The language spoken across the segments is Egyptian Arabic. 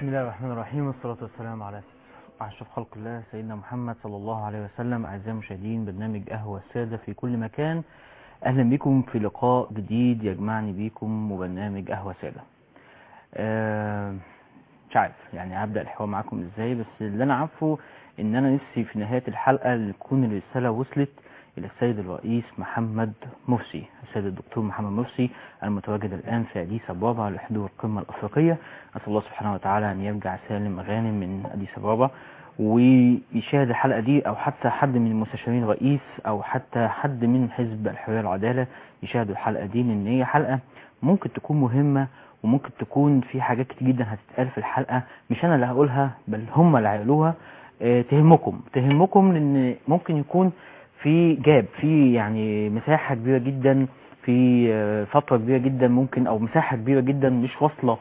الله الرحمن الرحيم والصلاة والسلام على أشرف خلق الله سيدنا محمد صلى الله عليه وسلم أعزائي المشاهدين برنامج قهوة السادة في كل مكان أهلا بكم في لقاء جديد يجمعني بكم وبرنامج قهوة سادة آه، مش عارف يعني هبدأ الحوار معاكم ازاي بس اللي أنا عارفه إن أنا نفسي في نهاية الحلقة اللي تكون الرسالة وصلت إلى السيد الرئيس محمد مرسي السيد الدكتور محمد مرسي المتواجد الآن في أديس أبابا لحضور القمة الأفريقية أسأل الله سبحانه وتعالى أن يرجع سالم غانم من أديس أبابا ويشاهد الحلقة دي أو حتى حد من المستشارين رئيس أو حتى حد من حزب الحرية والعدالة يشاهدوا الحلقة دي لأن هي حلقة ممكن تكون مهمة وممكن تكون في حاجات كتير جدا هتتقال في الحلقة مش أنا اللي هقولها بل هم اللي هيقولوها آه، تهمكم تهمكم لأن ممكن يكون في جاب في يعني مساحة كبيرة جدا في آه، فترة كبيرة جدا ممكن أو مساحة كبيرة جدا مش واصلة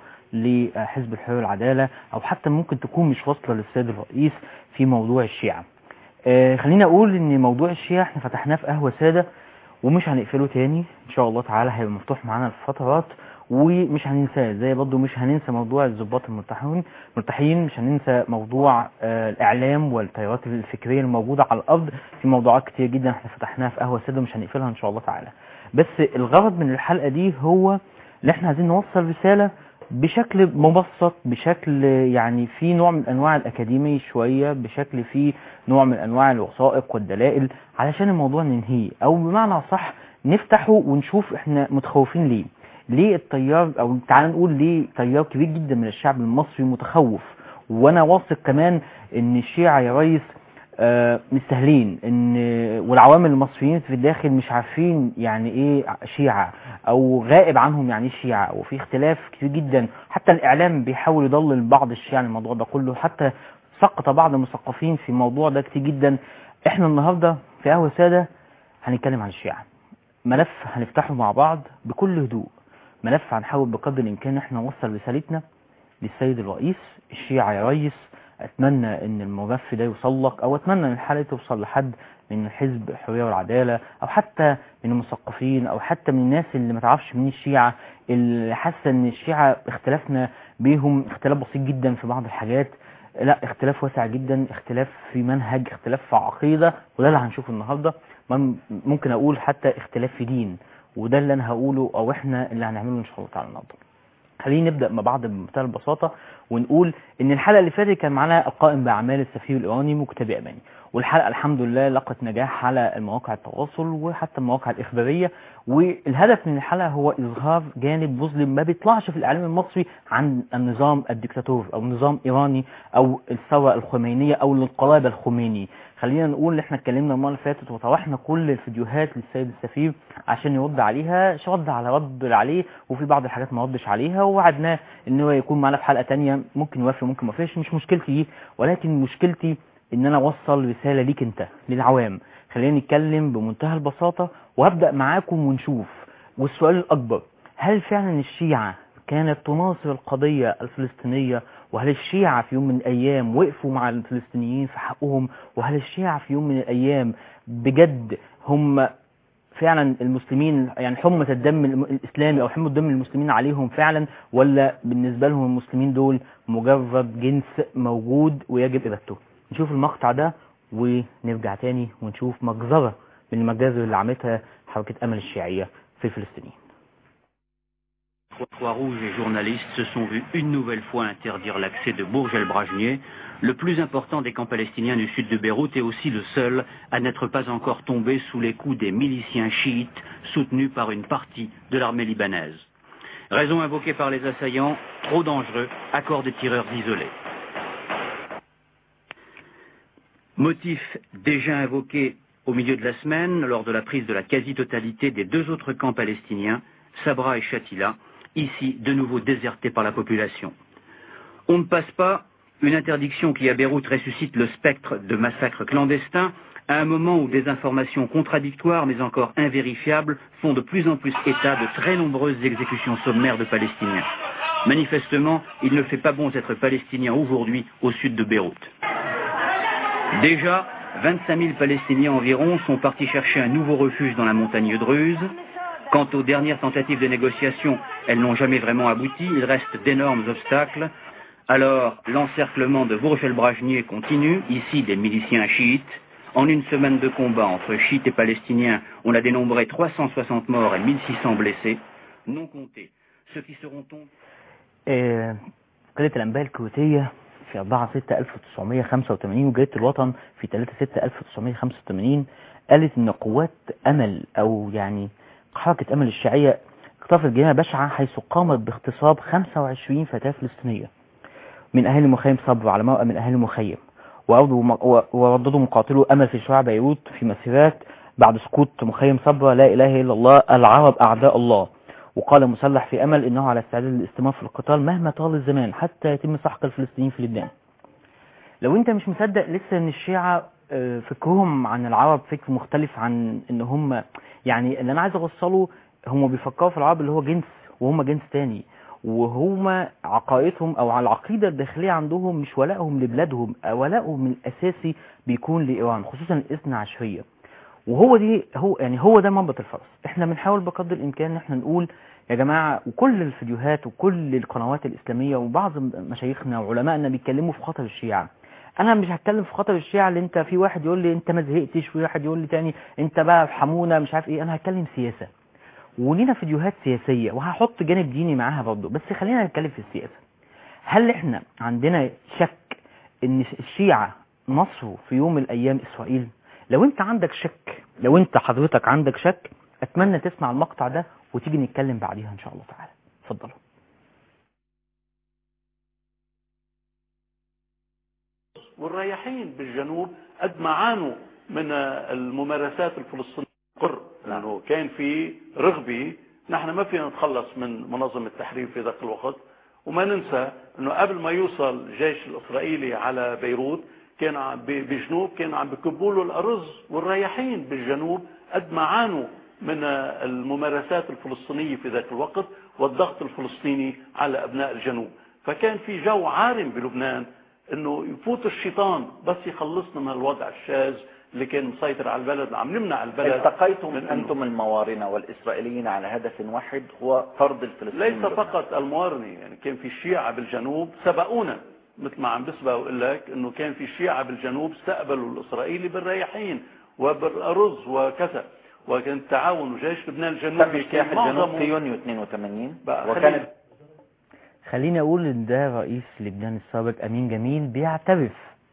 لحزب الحرية والعدالة أو حتى ممكن تكون مش واصلة للسيد الرئيس في موضوع الشيعة آه، خليني أقول إن موضوع الشيعة احنا فتحناه في قهوة سادة ومش هنقفله تاني إن شاء الله تعالى هيبقى مفتوح معانا الفترات ومش هننساه زي برضه مش هننسى موضوع الضباط المرتاحين مرتاحين مش هننسى موضوع آه، الاعلام والتيارات الفكريه الموجوده على الارض في موضوعات كتير جدا احنا فتحناها في قهوه ساده مش هنقفلها ان شاء الله تعالى بس الغرض من الحلقه دي هو اللي احنا عايزين نوصل رساله بشكل مبسط بشكل يعني في نوع من انواع الاكاديمي شويه بشكل في نوع من انواع الوثائق والدلائل علشان الموضوع ننهيه او بمعنى صح نفتحه ونشوف احنا متخوفين ليه ليه التيار او تعال نقول ليه تيار كبير جدا من الشعب المصري متخوف وانا واثق كمان ان الشيعة يا ريس آه، مستهلين ان والعوامل المصريين في الداخل مش عارفين يعني ايه شيعة او غائب عنهم يعني ايه شيعة وفي اختلاف كتير جدا حتى الاعلام بيحاول يضلل بعض الشيعة عن الموضوع ده كله حتى سقط بعض المثقفين في الموضوع ده كتير جدا احنا النهاردة في قهوة سادة هنتكلم عن الشيعة ملف هنفتحه مع بعض بكل هدوء ملف هنحاول بقدر الامكان احنا نوصل رسالتنا للسيد الرئيس الشيعة يا ريس اتمنى ان الملف ده يوصل لك او اتمنى ان الحلقه توصل لحد من حزب الحريه والعداله او حتى من المثقفين او حتى من الناس اللي ما تعرفش مين الشيعه اللي حاسه ان الشيعه اختلافنا بيهم اختلاف بسيط جدا في بعض الحاجات لا اختلاف واسع جدا اختلاف في منهج اختلاف في عقيده وده اللي هنشوفه النهارده مم- ممكن اقول حتى اختلاف في دين وده اللي انا هقوله او احنا اللي هنعمله ان شاء الله تعالى النهارده خلينا نبدا مع بعض بمنتهى البساطه ونقول ان الحلقه اللي فاتت كان معانا القائم باعمال السفير الايراني مكتبي اماني والحلقه الحمد لله لقت نجاح على مواقع التواصل وحتى المواقع الاخباريه والهدف من الحلقه هو اظهار جانب مظلم ما بيطلعش في الاعلام المصري عن النظام الدكتاتور او نظام ايراني او الثوره الخمينيه او الانقلاب الخميني خلينا نقول ان احنا اتكلمنا المره اللي فاتت وطرحنا كل الفيديوهات للسيد السفير عشان يرد عليها رد على رد عليه وفي بعض الحاجات ما ردش عليها ووعدناه ان هو يكون معانا في حلقه تانية ممكن يوافق ممكن ما يوافقش مش مشكلتي دي ولكن مشكلتي ان انا اوصل رساله ليك انت للعوام خلينا نتكلم بمنتهى البساطه وهبدا معاكم ونشوف والسؤال الاكبر هل فعلا الشيعه كانت تناصر القضيه الفلسطينيه وهل الشيعة في يوم من الأيام وقفوا مع الفلسطينيين في حقهم وهل الشيعة في يوم من الأيام بجد هم فعلا المسلمين يعني حمة الدم الم- الإسلامي أو حمة دم المسلمين عليهم فعلا ولا بالنسبة لهم المسلمين دول مجرد جنس موجود ويجب إبادته نشوف المقطع ده ونرجع تاني ونشوف مجزرة من المجازر اللي عملتها حركة أمل الشيعية في الفلسطينيين Croix-Rouge et journalistes se sont vus une nouvelle fois interdire l'accès de Bourg el-Brajnier, le plus important des camps palestiniens du sud de Beyrouth et aussi le seul à n'être pas encore tombé sous les coups des miliciens chiites soutenus par une partie de l'armée libanaise. Raison invoquée par les assaillants, trop dangereux, accord des tireurs isolés. Motif déjà invoqué au milieu de la semaine lors de la prise de la quasi-totalité des deux autres camps palestiniens, Sabra et Shatila, ici de nouveau désertés par la population. On ne passe pas une interdiction qui à Beyrouth ressuscite le spectre de massacres clandestins à un moment où des informations contradictoires mais encore invérifiables font de plus en plus état de très nombreuses exécutions sommaires de Palestiniens. Manifestement, il ne fait pas bon d'être palestinien aujourd'hui au sud de Beyrouth. Déjà, 25 000 Palestiniens environ sont partis chercher un nouveau refuge dans la montagne Druze. Quant aux dernières tentatives de négociation, elles n'ont jamais vraiment abouti. Il reste d'énormes obstacles. Alors, l'encerclement de Bourg-el-Brajnier continue, ici des miliciens chiites. En une semaine de combat entre chiites et palestiniens, on a dénombré 360 morts et 1600 blessés, non comptés ceux qui seront tombés. آه، قرية الأنباء الكويتية في 4 6 1985 وجريدة الوطن في 3 6 1985 قالت إن قوات أمل أو يعني حركة أمل الشيعية اقترفت جريمة بشعة حيث قامت باغتصاب 25 فتاة فلسطينية من أهالي مخيم صبر على موقع من أهالي مخيم وأردوا- و- ورددوا مقاتلو أمل في شوارع بيروت في مسيرات بعد سقوط مخيم صبرا لا إله إلا الله العرب أعداء الله وقال مسلح في أمل إنه على استعداد للاستمرار في القتال مهما طال الزمان حتى يتم سحق الفلسطينيين في لبنان لو انت مش مصدق لسه ان الشيعة آه، فكرهم عن العرب فكر مختلف عن ان هم يعني اللي انا عايز اوصله هم بيفكروا في العرب اللي هو جنس وهم جنس تاني وهم عقائدهم او على العقيدة الداخلية عندهم مش ولائهم لبلادهم ولائهم الاساسي بيكون لايران خصوصا الاثنى عشرية وهو دي هو يعني هو ده منبط الفرس احنا بنحاول بقدر الامكان ان احنا نقول يا جماعة وكل الفيديوهات وكل القنوات الاسلامية وبعض مشايخنا وعلمائنا بيتكلموا في خطر الشيعة انا مش هتكلم في خطر الشيعة اللي انت في واحد يقول لي انت ما زهقتش وفي واحد يقول لي تاني انت بقى في حمونة مش عارف ايه انا هتكلم سياسة ولينا فيديوهات سياسية وهحط جانب ديني معاها برضه بس خلينا نتكلم في السياسة هل احنا عندنا شك ان الشيعة نصروا في يوم من الايام اسرائيل لو انت عندك شك لو انت حضرتك عندك شك اتمنى تسمع المقطع ده وتيجي نتكلم بعديها ان شاء الله تعالى اتفضلوا والرياحين بالجنوب قد ما عانوا من الممارسات الفلسطينية قر لأنه كان في رغبة نحن ما فينا نتخلص من منظمة التحرير في ذاك الوقت وما ننسى انه قبل ما يوصل الجيش الاسرائيلي على بيروت كان عم- ب- بجنوب كان عم بكبوا له الارز والرياحين بالجنوب قد ما عانوا من الممارسات الفلسطينية في ذاك الوقت والضغط الفلسطيني على ابناء الجنوب فكان في جو عارم بلبنان انه يفوت الشيطان بس يخلصنا من الوضع الشاذ اللي كان مسيطر على البلد عم نمنع البلد التقيتم من إنه- أنتم الموارنة والإسرائيليين على هدف واحد هو طرد الفلسطينيين ليس من لبنان. فقط الموارنة يعني كان في الشيعة بالجنوب سبقونا مثل ما عم بسبق واقول لك انه كان في شيعة بالجنوب استقبلوا الاسرائيلي بالرياحين وبالارز وكذا وكان تعاون وجيش لبنان تم الجنوبي اجتياح كان الجنوب معظمه في يونيو 82 بقى وكانت خليني اقول ان ده رئيس لبنان السابق امين جميل بيعترف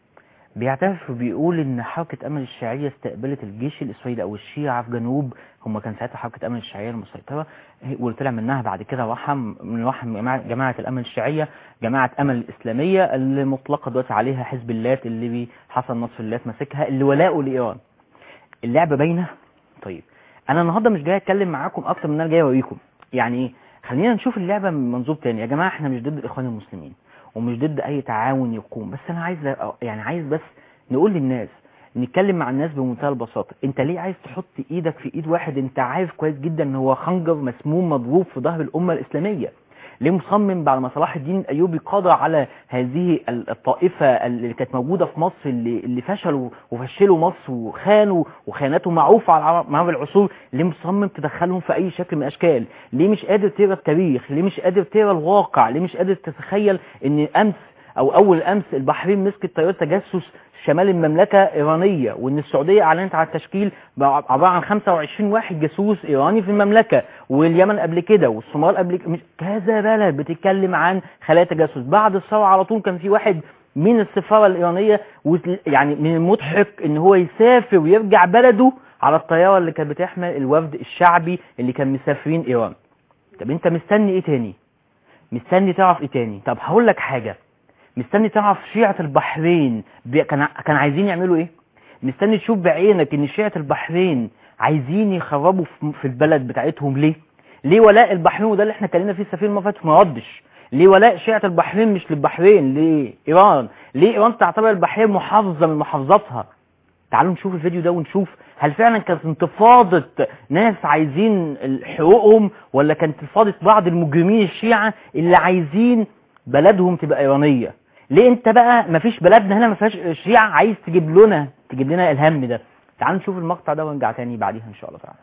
بيعترف وبيقول ان حركة امل الشيعية استقبلت الجيش الاسرائيلي او الشيعة في جنوب هم كان ساعتها حركة امل الشيعية المسيطرة هي- واللي طلع منها بعد كده وحم من وحم جماعة, جماعة الامل الشيعية جماعة امل الاسلامية اللي مطلقة دلوقتي عليها حزب اللات اللي بي حسن نصر اللات ماسكها اللي ولاؤه لايران اللعبة باينة طيب انا النهارده مش جاي اتكلم معاكم اكتر من ان انا جاي اوريكم يعني ايه خلينا نشوف اللعبة من منظور تاني يا جماعة احنا مش ضد الاخوان المسلمين ومش ضد اي تعاون يقوم بس انا عايز يعني عايز بس نقول للناس نتكلم مع الناس بمنتهى البساطة انت ليه عايز تحط ايدك في ايد واحد انت عارف كويس جدا ان هو خنجر مسموم مضروب في ظهر الامة الاسلامية ليه مصمم بعد ما صلاح الدين الايوبي قضى على هذه ال- الطائفة اللي كانت موجودة في مصر اللي, اللي فشلوا وفشلوا مصر وخانوا وخيانته معروفة على العرب- مر العصور ليه مصمم تدخلهم في اي شكل من الاشكال ليه مش قادر تقرا التاريخ ليه مش قادر تقرا الواقع ليه مش قادر تتخيل ان امس او اول امس البحرين مسكت طيارة تجسس شمال المملكة ايرانية وان السعودية اعلنت على التشكيل عبارة عن 25 واحد جاسوس ايراني في المملكة واليمن قبل كده والصومال قبل كده مش- كذا بلد بتتكلم عن خلايا تجسس بعد الثورة على طول كان في واحد من السفارة الإيرانية وت- يعني من المضحك ان هو يسافر ويرجع بلده على الطيارة اللي كانت بتحمل الوفد الشعبي اللي كان مسافرين ايران طب انت مستني ايه تاني مستني تعرف ايه تاني طب هقول لك حاجة مستني تعرف شيعة البحرين بي... كان كان عايزين يعملوا ايه مستني تشوف بعينك ان شيعة البحرين عايزين يخربوا في- في البلد بتاعتهم ليه ليه ولاء البحرين وده اللي احنا اتكلمنا فيه السفير ما فاتت ما ردش ليه ولاء شيعة البحرين مش للبحرين ليه ايران ليه ايران تعتبر البحرين محافظة من محافظاتها تعالوا نشوف الفيديو ده ونشوف هل فعلا كانت انتفاضة ناس عايزين حقوقهم ولا كانت انتفاضة بعض المجرمين الشيعة اللي عايزين بلدهم تبقى ايرانية ليه انت بقى مفيش بلدنا هنا ما فيهاش شيعة عايز تجيب لنا تجيب لنا الهم ده تعالوا نشوف المقطع ده ونرجع تاني بعديها ان شاء الله تعالى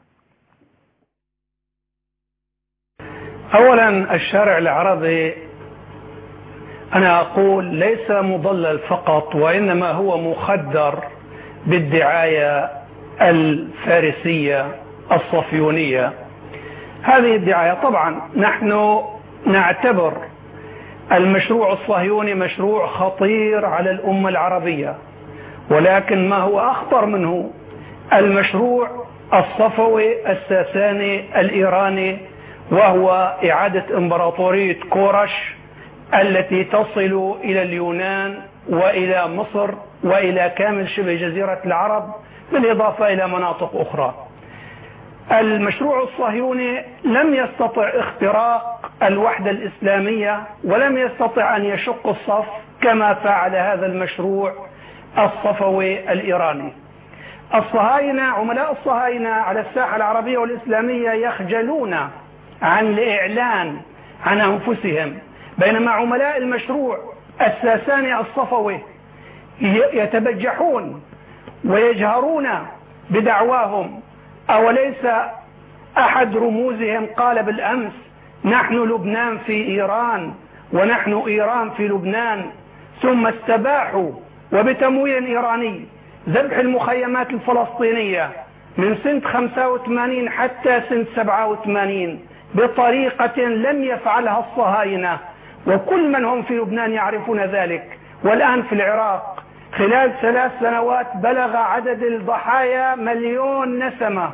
اولا الشارع العربي أنا أقول ليس مضلل فقط وإنما هو مخدر بالدعاية الفارسية الصفيونية هذه الدعاية طبعا نحن نعتبر المشروع الصهيوني مشروع خطير على الأمة العربية ولكن ما هو أخطر منه المشروع الصفوي الساساني الإيراني وهو إعادة إمبراطورية كورش التي تصل إلى اليونان وإلى مصر وإلى كامل شبه جزيرة العرب بالإضافة إلى مناطق أخرى المشروع الصهيوني لم يستطع اختراق الوحدة الإسلامية ولم يستطع أن يشق الصف كما فعل هذا المشروع الصفوي الإيراني الصهاينة عملاء الصهاينة على الساحة العربية والإسلامية يخجلون عن الإعلان عن أنفسهم بينما عملاء المشروع الساساني الصفوي يتبجحون ويجهرون بدعواهم أوليس أحد رموزهم قال بالأمس نحن لبنان في إيران ونحن إيران في لبنان ثم استباحوا وبتمويل إيراني ذبح المخيمات الفلسطينية من سنة 85 حتى سنة 87 بطريقة لم يفعلها الصهاينة وكل من هم في لبنان يعرفون ذلك والآن في العراق خلال ثلاث سنوات بلغ عدد الضحايا مليون نسمة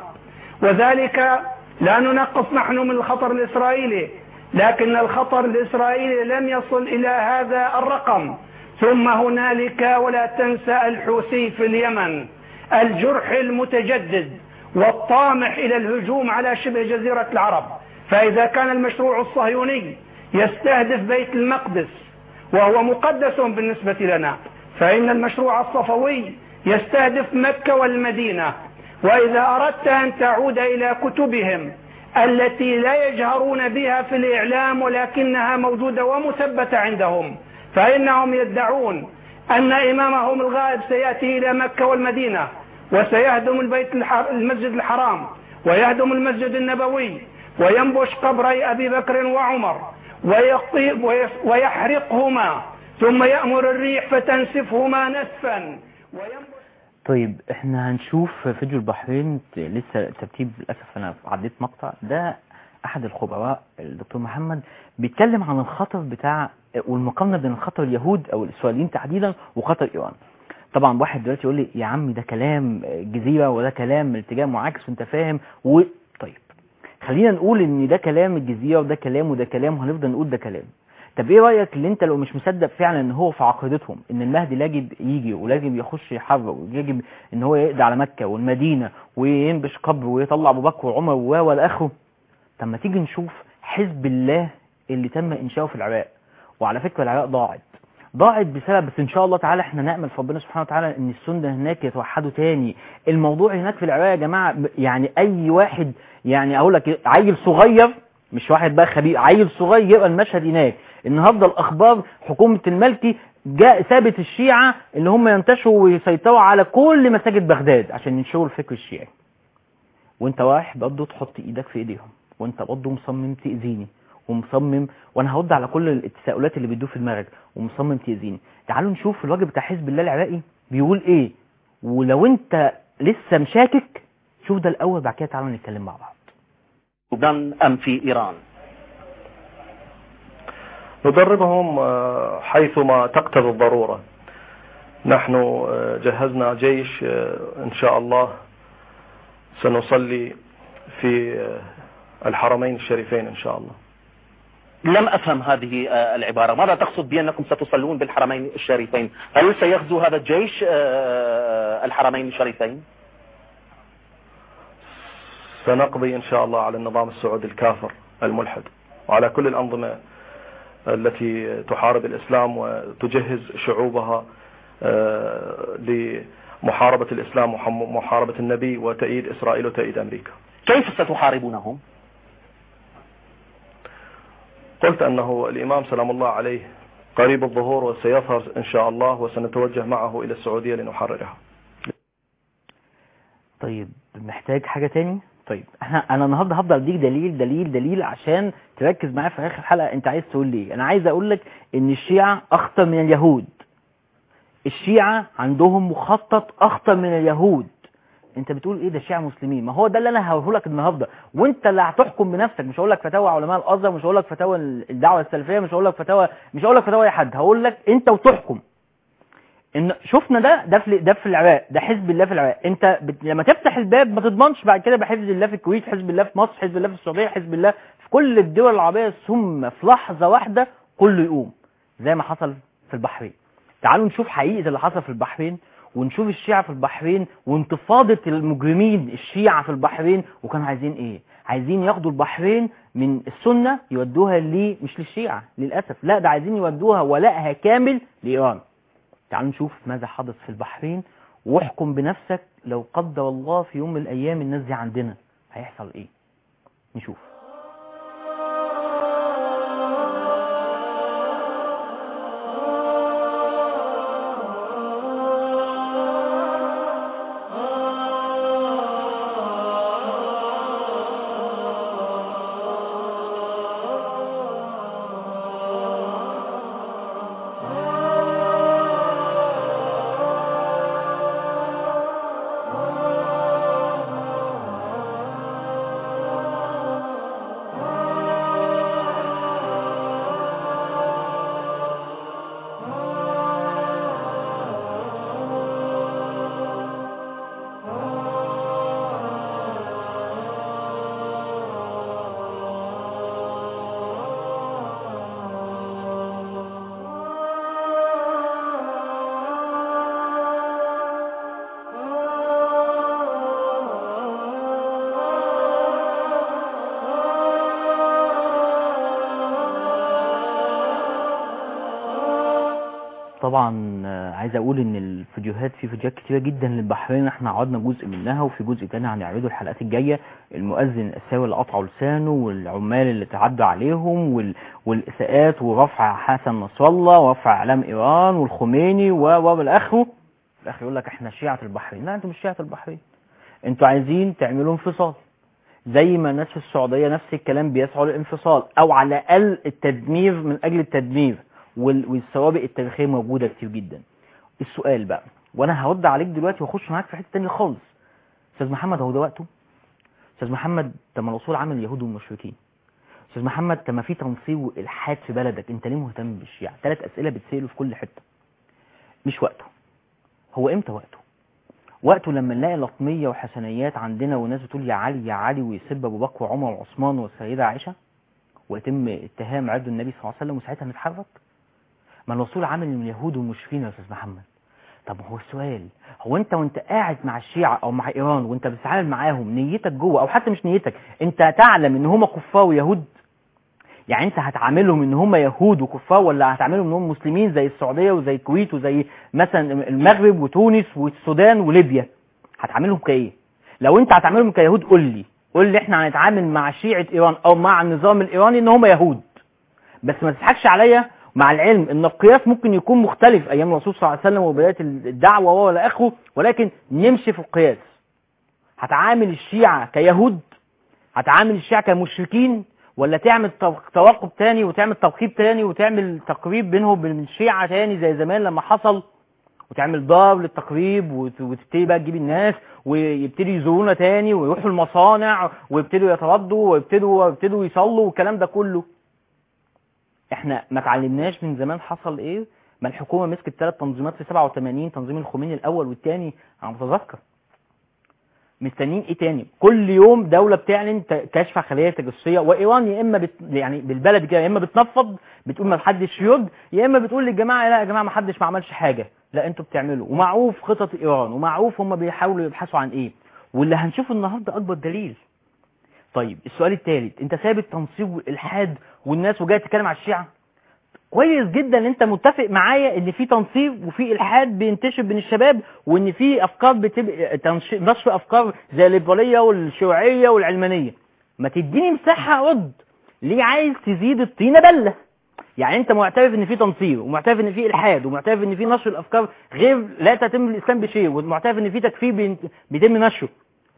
وذلك لا ننقص نحن من الخطر الإسرائيلي لكن الخطر الإسرائيلي لم يصل إلى هذا الرقم ثم هنالك ولا تنسى الحوثي في اليمن الجرح المتجدد والطامح إلى الهجوم على شبه جزيرة العرب فإذا كان المشروع الصهيوني يستهدف بيت المقدس وهو مقدس بالنسبة لنا فإن المشروع الصفوي يستهدف مكة والمدينة وإذا أردت أن تعود إلى كتبهم التي لا يجهرون بها في الإعلام ولكنها موجودة ومثبتة عندهم فإنهم يدعون أن إمامهم الغائب سيأتي إلى مكة والمدينة وسيهدم البيت الحر المسجد الحرام ويهدم المسجد النبوي وينبش قبري أبي بكر وعمر ويطيب ويحرقهما ثم يأمر الريح فتنسفهما نسفا وينبش طيب احنا هنشوف فيديو البحرين لسه ترتيب للاسف انا عديت مقطع ده احد الخبراء الدكتور محمد بيتكلم عن الخطر بتاع والمقارنه بين خطر اليهود او الاسرائيليين تحديدا وخطر ايران طبعا واحد دلوقتي يقول لي يا عم ده كلام جزيره وده كلام اتجاه معاكس وانت فاهم و... طيب خلينا نقول ان ده كلام الجزيره وده كلام وده كلام وهنفضل نقول ده كلام طب ايه رايك اللي انت لو مش مصدق فعلا ان هو في عقيدتهم ان المهدي يجب يجي ولازم يخش يحرر ويجب ان هو يقضي على مكه والمدينه وينبش قبر ويطلع ابو بكر وعمر و والى اخره طب ما تيجي نشوف حزب الله اللي تم انشاؤه في العراق وعلى فكره العراق ضاعت ضاعت بسبب بس ان شاء الله تعالى احنا نامل في ربنا سبحانه وتعالى ان السنه هناك يتوحدوا تاني الموضوع هناك في العراق يا جماعه يعني اي واحد يعني اقول لك عيل صغير مش واحد بقى خبير عيل صغير يقرا المشهد هناك النهارده الاخبار حكومه الملكي جاء ثابت الشيعه اللي هم ينتشروا ويسيطروا على كل مساجد بغداد عشان ينشروا الفكر الشيعي وانت رايح برضه تحط ايدك في ايديهم وانت برضه مصمم تاذيني ومصمم وانا هرد على كل التساؤلات اللي بتدور في دماغك ومصمم تاذيني تعالوا نشوف الواجب بتاع حزب الله العراقي بيقول ايه ولو انت لسه مشاكك شوف ده الاول بعد كده تعالوا نتكلم مع بعض لبنان ام في ايران ندربهم حيثما تقتضي الضرورة نحن جهزنا جيش إن شاء الله سنصلي في الحرمين الشريفين إن شاء الله لم أفهم هذه العبارة ماذا تقصد بأنكم ستصلون بالحرمين الشريفين هل سيغزو هذا الجيش الحرمين الشريفين سنقضي إن شاء الله على النظام السعودي الكافر الملحد وعلى كل الأنظمة التي تحارب الإسلام وتجهز شعوبها لمحاربة الإسلام ومحاربة النبي وتأييد إسرائيل وتأييد أمريكا كيف ستحاربونهم قلت أنه الإمام سلام الله عليه قريب الظهور وسيظهر إن شاء الله وسنتوجه معه إلى السعودية لنحررها طيب محتاج حاجة تاني طيب احنا انا النهارده هفضل اديك دليل دليل دليل عشان تركز معايا في اخر الحلقه انت عايز تقول لي ايه انا عايز اقول لك ان الشيعه اخطر من اليهود الشيعه عندهم مخطط اخطر من اليهود انت بتقول ايه ده الشيعه مسلمين ما هو ده اللي انا هقوله لك النهارده وانت اللي هتحكم بنفسك مش هقول لك فتاوى علماء الازهر مش هقول لك فتاوى الدعوه السلفيه مش هقول لك فتاوى مش هقول لك فتاوى اي حد هقول لك انت وتحكم ان شفنا ده ده في ده في العراق ده حزب الله في العراق انت بت... لما تفتح الباب ما تضمنش بعد كده بحزب الله في الكويت حزب الله في مصر حزب الله في السعوديه حزب الله في كل الدول العربيه ثم في لحظه واحده كله يقوم زي ما حصل في البحرين تعالوا نشوف حقيقه اللي حصل في البحرين ونشوف الشيعة في البحرين وانتفاضة المجرمين الشيعة في البحرين وكانوا عايزين ايه عايزين ياخدوا البحرين من السنة يودوها ليه مش للشيعة للأسف لا ده عايزين يودوها ولائها كامل لإيران تعالوا نشوف ماذا حدث في البحرين واحكم بنفسك لو قدر الله في يوم من الأيام الناس دي عندنا هيحصل ايه نشوف طبعا آه، عايز اقول ان الفيديوهات في فيديوهات كتيره جدا للبحرين احنا عرضنا جزء منها وفي جزء تاني هنعرضه الحلقات الجايه المؤذن الساوي اللي قطعوا لسانه والعمال اللي تعدوا عليهم وال... والاساءات ورفع حسن نصر الله ورفع اعلام ايران والخميني و و بالاخره في الاخر يقول لك احنا شيعه البحرين لا انتوا مش شيعه البحرين انتوا عايزين تعملوا انفصال زي ما الناس في السعوديه نفس الكلام بيسعوا للانفصال او على الاقل التدمير من اجل التدمير وال- والسوابق التاريخيه موجوده كتير جدا السؤال بقى وانا هرد عليك دلوقتي واخش معاك في حته تانية خالص استاذ محمد هو ده وقته استاذ محمد طب ما الرسول عمل اليهود والمشركين استاذ محمد طب ما في تنصيب والحاد في بلدك انت ليه مهتم بالشيعة ثلاث اسئله بتسالوا في كل حته مش وقته هو امتى وقته وقته لما نلاقي لطميه وحسنيات عندنا وناس بتقول يا علي يا علي ويسب ابو بكر وعمر وعثمان والسيده عائشه ويتم اتهام عرض النبي صلى الله عليه وسلم وساعتها نتحرك ما الرسول عامل من اليهود والمشركين يا استاذ محمد طب هو السؤال هو انت وانت قاعد مع الشيعة او مع ايران وانت بتتعامل معاهم نيتك جوه او حتى مش نيتك انت تعلم ان هم كفار ويهود يعني انت هتعاملهم ان هم يهود وكفار ولا هتعاملهم ان هم مسلمين زي السعودية وزي الكويت وزي مثلا المغرب وتونس والسودان وليبيا هتعاملهم كايه لو انت هتعاملهم كيهود قول لي قول لي احنا هنتعامل مع شيعة ايران او مع النظام الايراني ان هم يهود بس ما تضحكش عليا مع العلم ان القياس ممكن يكون مختلف ايام الرسول صلى الله عليه وسلم وبدايه الدعوه والى اخره ولكن نمشي في القياس هتعامل الشيعه كيهود هتعامل الشيعه كمشركين ولا تعمل تو- توقف تاني وتعمل توقيت تاني وتعمل تقريب بينهم وبين الشيعه تاني زي زمان لما حصل وتعمل دار للتقريب وت- وتبتدي بقى تجيب الناس ويبتدوا يزورونا تاني ويروحوا المصانع ويبتدوا يتردوا ويبتدوا ويبتدوا يصلوا والكلام ده كله احنا ما اتعلمناش من زمان حصل ايه ما الحكومه مسكت ثلاث تنظيمات في 87 تنظيم الخميني الاول والثاني انا متذكر مستنيين ايه تاني كل يوم دوله بتعلن ت- كشف خلايا تجسسيه وايران يا اما بت... يعني بالبلد كده يا اما بتنفض بتقول ما حدش يرد يا اما بتقول للجماعه لا يا جماعه ما حدش ما عملش حاجه لا انتوا بتعملوا ومعروف خطط ايران ومعروف هم بيحاولوا يبحثوا عن ايه واللي هنشوفه النهارده اكبر دليل طيب السؤال الثالث انت ساب التنصيب والالحاد والناس وجاي تتكلم على الشيعه كويس جدا ان انت متفق معايا ان في تنصيب وفي الحاد بينتشر بين الشباب وان في افكار بتبقى تنش- نشر افكار زي الليبراليه والشيوعيه والعلمانيه ما تديني مساحه رد ليه عايز تزيد الطينه بله يعني انت معترف ان في تنصير ومعترف ان في الحاد ومعترف ان في نشر الافكار غير لا تتم الاسلام بشيء ومعترف ان في تكفير بين- بيتم نشره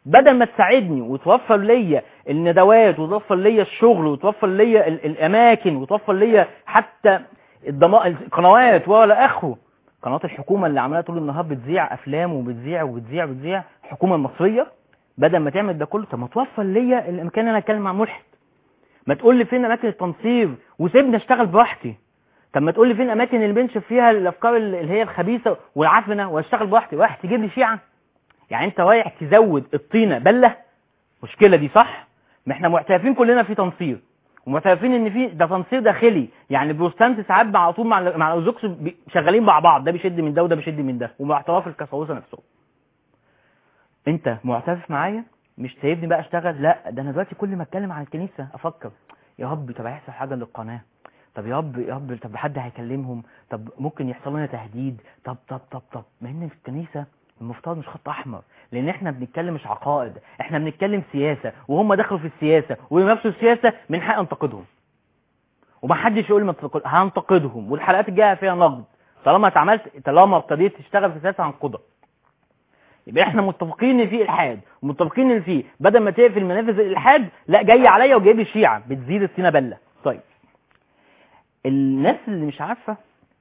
بدل ما تساعدني وتوفر ليا الندوات وتوفر ليا الشغل وتوفر ليا ال- الاماكن وتوفر ليا حتى الضما- القنوات ولا اخره قنوات الحكومه اللي عماله طول النهار بتذيع افلام وبتذيع وبتذيع وبتذيع الحكومه المصريه بدل ما تعمل ده كله طب ما توفر ليا الامكان ان انا اتكلم مع ملحد ما تقول لي فين اماكن التنصير وسيبني اشتغل براحتي طب ما تقول لي فين الاماكن اللي بنشوف فيها الافكار اللي هي الخبيثه والعفنه واشتغل براحتي واحد تجيب لي شيعه يعني انت رايح تزود الطينه بله مشكله دي صح ما احنا معترفين كلنا في تنصير ومعترفين ان في ده تنصير داخلي يعني البروتستانت ساعات على طول مع ال- مع الارثوذكس بي- شغالين مع بعض ده بيشد من ده وده بيشد من ده ومع اعتراف الكساوسه نفسهم انت معترف معايا مش سايبني بقى اشتغل لا ده انا دلوقتي كل ما اتكلم عن الكنيسه افكر يا رب طب هيحصل حاجه للقناه طب يا رب يا رب طب حد هيكلمهم طب ممكن يحصل لنا تهديد طب طب طب طب ما ان في الكنيسه المفترض مش خط احمر لان احنا بنتكلم مش عقائد احنا بنتكلم سياسه وهم دخلوا في السياسه ويمارسوا السياسه من حق انتقدهم ومحدش يقول ما تنتقد- هنتقدهم والحلقات الجايه فيها نقد طالما اتعملت طالما ابتديت تشتغل في السياسه هنقدك يبقى احنا متفقين ان في الحاد ومتفقين ان في بدل ما تقفل منافذ الالحاد لا جاي عليا وجايب لي الشيعه بتزيد السينه بله طيب الناس اللي مش عارفه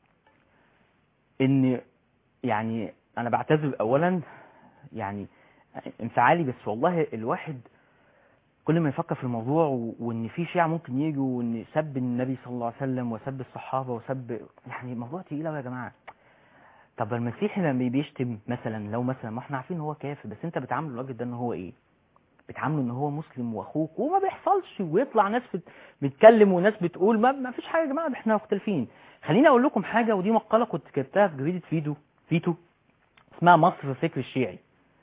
ان يعني انا بعتذر اولا يعني انفعالي بس والله الواحد كل ما يفكر في الموضوع و- وان في شيعة ممكن يجوا وان سب النبي صلى الله عليه وسلم وسب الصحابة وسب يعني الموضوع تقيل قوي يا جماعة طب المسيح لما بيشتم مثلا لو مثلا ما احنا عارفين ان هو كافر بس انت بتعامله الراجل ده ان هو ايه بتعامله ان هو مسلم واخوك وما بيحصلش ويطلع ناس بت- بتتكلم وناس بتقول ما, ما فيش حاجه يا جماعه احنا مختلفين خليني اقول لكم حاجه ودي مقاله كنت كتبتها في جريده فيدو فيتو اسمها مصر في الفكر الشيعي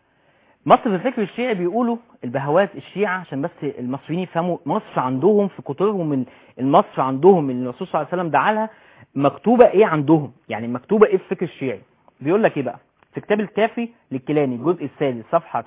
مصر في الفكر الشيعي بيقولوا البهوات الشيعة عشان بس المصريين يفهموا مصر عندهم في كتبهم من المصر عندهم اللي الرسول صلى الله عليه وسلم دعا لها مكتوبة ايه عندهم يعني مكتوبة ايه في الفكر الشيعي بيقول لك ايه بقى في كتاب الكافي للكيلاني الجزء السادس صفحة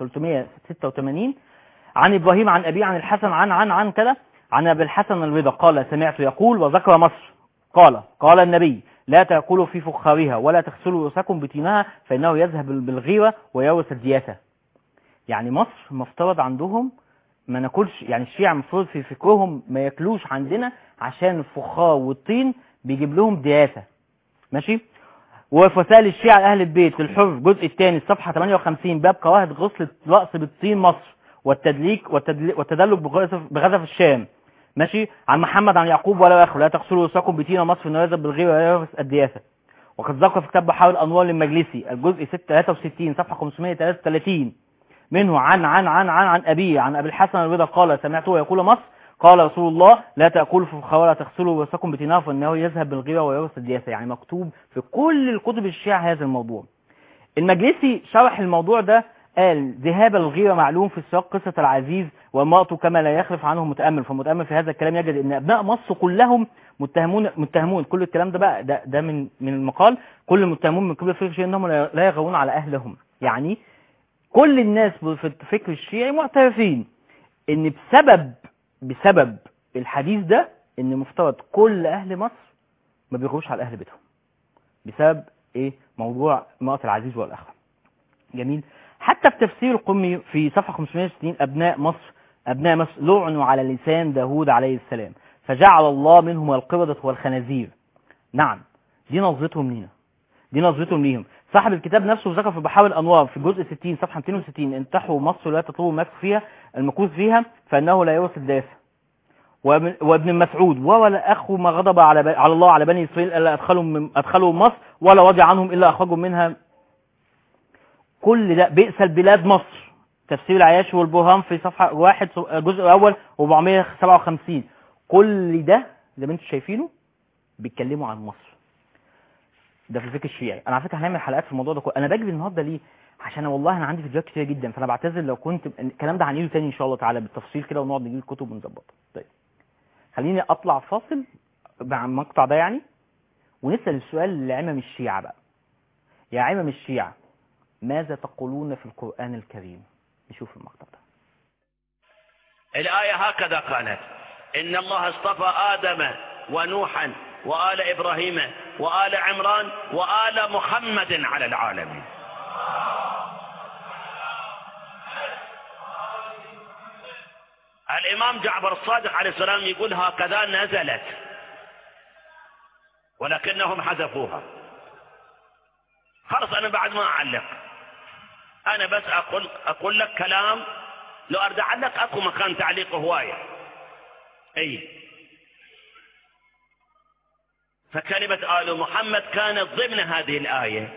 386 عن ابراهيم عن ابيه عن الحسن عن عن عن كده عن ابي الحسن الرضا قال سمعت يقول وذكر مصر قال قال النبي لا تأكلوا في فخارها ولا تغسلوا رؤوسكم بطينها فإنه يذهب بالغيرة ويورث الدياسة يعني مصر مفترض عندهم ما ناكلش يعني الشيعة مفترض في فكرهم ما ياكلوش عندنا عشان الفخار والطين بيجيب لهم دياسة ماشي وفي وسائل الشيعة أهل البيت للحر الجزء الثاني الصفحة 58 باب كراهة غسل الرأس بالطين مصر والتدليك والتدليك والتدلك بغزف, بغزف الشام ماشي عن محمد عن يعقوب ولا اخر لا تغسلوا رؤوسكم بطين مصر انه يذهب بالغير ويورث الدياسة وقد ذكر في كتاب بحار الانوار للمجلسي الجزء 63 صفحة 533 منه عن عن عن عن عن أبيه عن أبي الحسن الرضا قال سمعته يقول مصر قال رسول الله لا تأكلوا في الخوار ولا تغسلوا رؤوسكم بتناف فإنه يذهب بالغيرة ويورث الدياسة يعني مكتوب في كل الكتب الشيعة هذا الموضوع المجلسي شرح الموضوع ده قال ذهاب الغيرة معلوم في سياق قصة العزيز ومرأته كما لا يخلف عنه متأمل فالمتأمل في هذا الكلام يجد ان أبناء مصر كلهم متهمون متهمون كل الكلام ده بقى ده, ده من من المقال كل المتهمون من قبل الفكر الشيعي انهم لا لا يغرون على اهلهم يعني كل الناس في الفكر الشيعي معترفين ان بسبب بسبب الحديث ده ان مفترض كل اهل مصر ما بيغروش على اهل بيتهم بسبب ايه موضوع امرأة العزيز والاخر جميل حتى في تفسير القمي في صفحة 560 ابناء مصر ابناء مصر لعنوا على لسان داوود عليه السلام فجعل الله منهم القردة والخنازير نعم دي نظرتهم لينا دي نظرتهم ليهم صاحب الكتاب نفسه ذكر في بحار الانوار في الجزء 60 صفحه 260 انتحوا مصر لا تطلبوا المكث فيها المكوث فيها فانه لا يورث الدافع وابن وابن مسعود ولا اخو ما غضب على ب... على الله على بني اسرائيل الا ادخلهم من... ادخلهم مصر ولا وضع عنهم الا اخرجهم منها كل ده بئس البلاد مصر تفسير العياش والبرهان في صفحه واحد الجزء الاول 457 كل ده زي ما انتم شايفينه بيتكلموا عن مصر ده في الفكر الشيعي انا على فكره هنعمل حلقات في الموضوع ده كله انا بجري النهارده ليه عشان والله انا عندي فيديوهات كتير جدا فانا بعتذر لو كنت الكلام ده هنعيده تاني ان شاء الله تعالى بالتفصيل كده ونقعد نجيب الكتب ونظبطها طيب خليني اطلع فاصل مع المقطع ده يعني ونسال السؤال لعمم الشيعه بقى يا عمم الشيعه ماذا تقولون في القران الكريم نشوف المقطع ده الآية هكذا قالت إن الله اصطفى آدم ونوحا وآل إبراهيم وآل عمران وآل محمد على العالمين الإمام جعفر الصادق عليه السلام يقول هكذا نزلت ولكنهم حذفوها خلاص أنا بعد ما أعلق أنا بس أقول أقول لك كلام لو أرد أعلق أكو مكان تعليق هواية أي فكلمة آل محمد كانت ضمن هذه الآية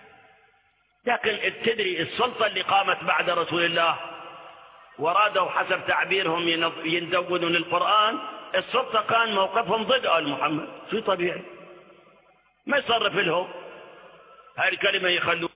لكن تدري السلطة اللي قامت بعد رسول الله ورادوا حسب تعبيرهم يندونون القرآن السلطة كان موقفهم ضد آل محمد شو طبيعي ما يصرف لهم هاي الكلمة يخلوا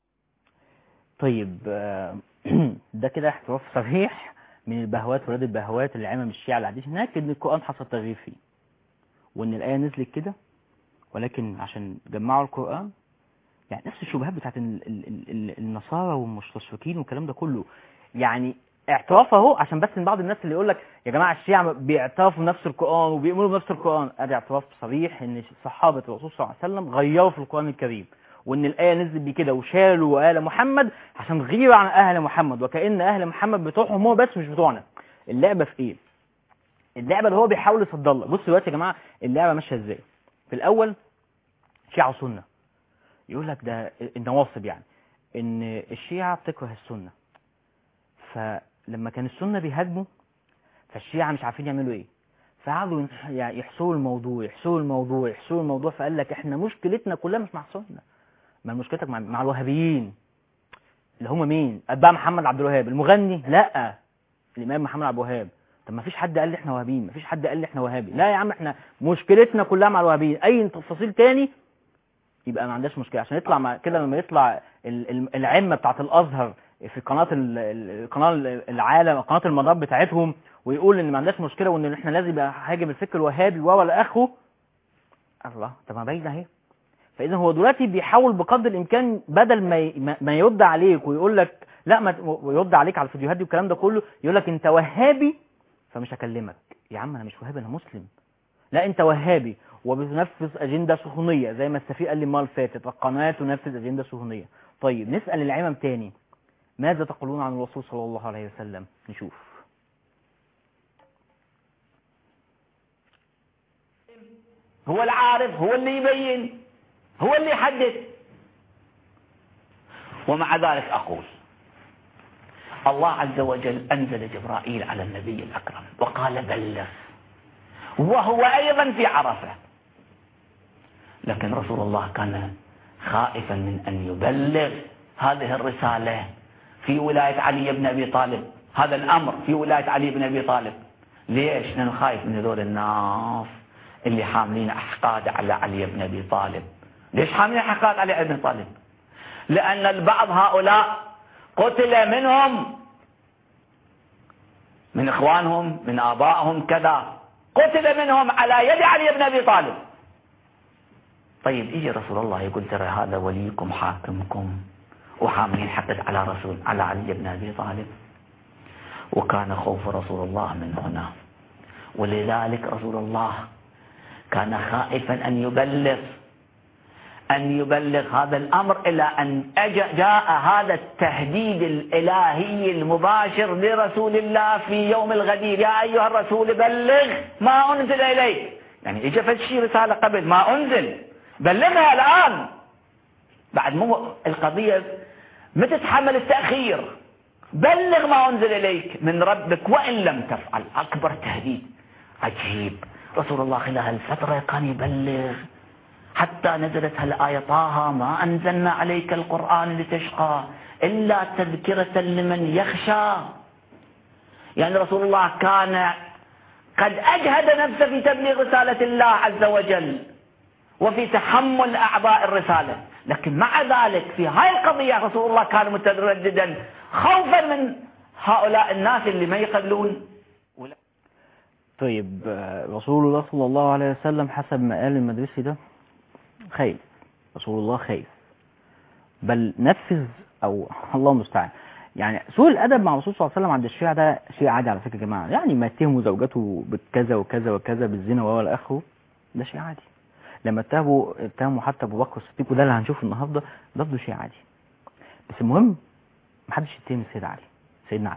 طيب آه، ده كده احتراف صريح من البهوات ولاد البهوات اللي عمم الشيعة العديد هناك ان القرآن حصل تغيير فيه وان الآية نزلت كده ولكن عشان جمعوا القرآن يعني نفس الشبهات بتاعت ال- ال- ال- ال- النصارى والمستشرقين والكلام ده كله يعني اعتراف اهو عشان بس من بعض الناس اللي يقول لك يا جماعه الشيعة بيعترفوا بنفس القرآن وبيؤمنوا بنفس القرآن ادي اعتراف صريح ان صحابة الرسول صلى الله عليه وسلم غيروا في القرآن الكريم وان الآية نزلت بكده وشالوا آل محمد عشان غيروا عن أهل محمد وكأن أهل محمد بتوعهم هو بس مش بتوعنا اللعبة في ايه اللعبة اللي هو بيحاول يصدر لك بصوا دلوقتي يا جماعة اللعبة ماشية ازاي في الأول شيعة وسنة يقول لك ده النواصب يعني ان الشيعة بتكره السنة فلما كان السنة بيهاجموا فالشيعة مش عارفين يعملوا ايه فقعدوا ينح- يعني يحسوا الموضوع يحسوا الموضوع يحسوا الموضوع فقال لك احنا مشكلتنا كلها مش مع السنة ما مشكلتك مع, مع الوهابيين اللي هم مين اتباع محمد عبد الوهاب المغني لا الامام محمد عبد الوهاب طب ما فيش حد قال لي احنا وهابيين ما فيش حد قال لي احنا وهابي لا يا عم احنا مشكلتنا كلها مع الوهابيين اي تفاصيل تاني يبقى ما عندناش مشكله عشان يطلع مع كده لما يطلع ال- ال- العمه بتاعت الازهر في قناه ال- ال- القناه ال- العالم قناه المدار بتاعتهم ويقول ان ما عندناش مشكله وان احنا لازم يبقى هاجم الفكر الوهابي ولا اخره الله طب ما باينه اهي فاذا هو دلوقتي بيحاول بقدر الامكان بدل ما ي- ما- ما يرد عليك ويقول لك لا ما ت- ويرد عليك على الفيديوهات دي والكلام ده كله يقول لك انت وهابي فمش هكلمك يا عم انا مش وهابي انا مسلم لا انت وهابي وبتنفذ اجنده صهيونيه زي ما السفير قال لي المره اللي فاتت القناه تنفذ اجنده صهيونيه طيب نسال العمم تاني ماذا تقولون عن الرسول صلى الله عليه وسلم نشوف هو العارف هو اللي يبين هو اللي يحدد ومع ذلك أقول الله عز وجل أنزل جبرائيل على النبي الأكرم وقال بلغ وهو أيضا في عرفة لكن رسول الله كان خائفا من أن يبلغ هذه الرسالة في ولاية علي بن أبي طالب هذا الأمر في ولاية علي بن أبي طالب ليش؟ لأنه خايف من هذول الناس اللي حاملين أحقاد على علي بن أبي طالب ليش حاملين أحقاد علي بن أبي طالب؟ لأن البعض هؤلاء قتل منهم من إخوانهم من آبائهم كذا قتل منهم على يد علي بن أبي طالب طيب يجي رسول الله يقول ترى هذا وليكم حاكمكم وحاملين حقد على رسول على علي بن أبي طالب وكان خوف رسول الله من هنا ولذلك رسول الله كان خائفا أن يبلغ أن يبلغ هذا الأمر إلى أن أجا- جاء هذا التهديد الإلهي المباشر لرسول الله في يوم الغدير يا أيها الرسول بلغ ما أنزل إليك يعني إجا فشي رسالة قبل ما أنزل بلغها الآن بعد مو القضية ما تتحمل التأخير بلغ ما أنزل إليك من ربك وإن لم تفعل أكبر تهديد عجيب رسول الله خلال الفترة كان يبلغ حتى نزلت هالآية طه ما أنزلنا عليك القرآن لتشقى إلا تذكرة لمن يخشى يعني رسول الله كان قد أجهد نفسه في تبليغ رسالة الله عز وجل وفي تحمل أعضاء الرسالة لكن مع ذلك في هاي القضية رسول الله كان مترددا خوفا من هؤلاء الناس اللي ما يقبلون طيب آه، رسول الله صلى الله عليه وسلم حسب ما قال المدرسي ده خايف رسول الله خايف بل نفذ او الله المستعان يعني سوء الادب مع الرسول صلى الله عليه وسلم عند الشيعة ده شيء عادي على فكره يا جماعه يعني ما يتهموا زوجته بكذا وكذا وكذا بالزنا والى اخره ده شيء عادي لما اتهموا اتهموا حتى ابو بكر الصديق وده اللي هنشوفه النهارده ده برضه شيء عادي بس المهم محدش يتهم السيد علي سيدنا علي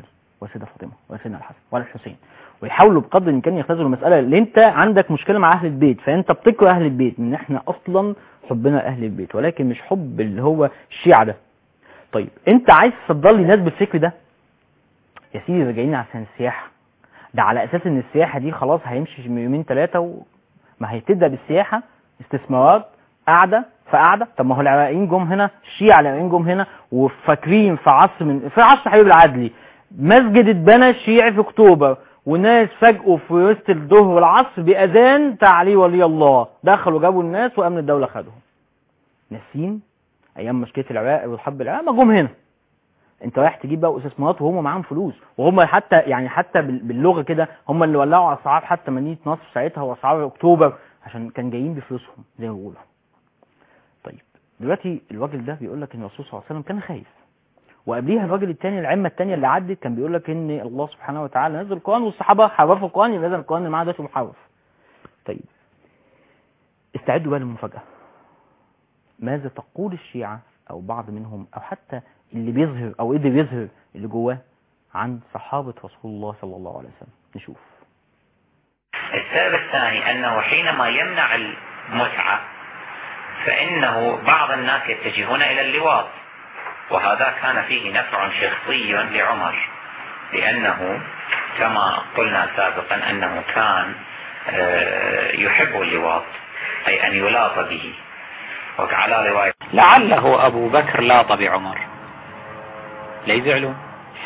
ولا سيدة فاطمة ولا سيدنا الحسن ولا الحسين ويحاولوا بقدر الامكان يختزلوا المساله اللي انت عندك مشكله مع اهل البيت فانت بتكره اهل البيت من احنا اصلا حبنا اهل البيت ولكن مش حب اللي هو الشيعة ده طيب انت عايز تصدر لي ناس بالفكر ده يا سيدي ده جايين عشان السياحه ده على اساس ان السياحه دي خلاص هيمشي يومين ثلاثه وما هتبدا بالسياحه استثمارات قاعده فقاعده طب ما هو العراقيين جم هنا الشيعة العراقيين جم هنا وفاكرين في عصر من في عصر حبيب العدلي مسجد اتبنى شيعي في اكتوبر وناس فجأوا في وسط الظهر والعصر بأذان تعالي ولي الله دخلوا جابوا الناس وأمن الدولة خدهم ناسين أيام مشكلة العراق والحرب العراق ما جم هنا انت رايح تجيب بقى استثمارات وهم معاهم فلوس وهم حتى يعني حتى بال- باللغه كده هم اللي ولعوا اسعار حتى مدينه نصر ساعتها واسعار اكتوبر عشان كان جايين بفلوسهم زي ما بيقولوا طيب دلوقتي الراجل ده بيقول لك ان الرسول صلى الله عليه وسلم كان خايف وقبليها الراجل الثاني العمه الثانيه اللي عدت كان بيقول لك ان الله سبحانه وتعالى نزل القران والصحابه حرفوا القران يبقى نزل القران اللي معاه ده محرف طيب استعدوا بقى للمفاجاه ماذا تقول الشيعه او بعض منهم او حتى اللي بيظهر او قدر يظهر اللي جواه عن صحابه رسول الله صلى الله عليه وسلم نشوف السبب الثاني أنه حينما يمنع المتعة فإنه بعض الناس يتجهون إلى اللواط وهذا كان فيه نفع شخصي لعمر لأنه كما قلنا سابقا أنه كان آه، يحب اللواط أي أن يلاط به وعلى رواية لعله أبو بكر لاط بعمر لا يزعلون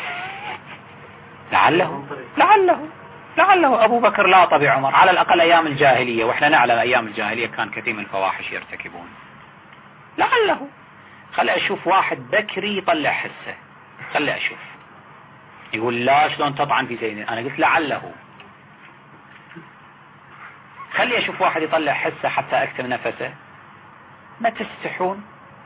لعله لعله لعله أبو بكر لاط بعمر على الأقل أيام الجاهلية وإحنا نعلم أيام الجاهلية كان كثير من الفواحش يرتكبون لعله خلي أشوف واحد بكري يطلع حسه خلي أشوف يقول لا شلون تطعن في زينب أنا قلت لعله خلي أشوف واحد يطلع حسه حتى أكتم نفسه ما تستحون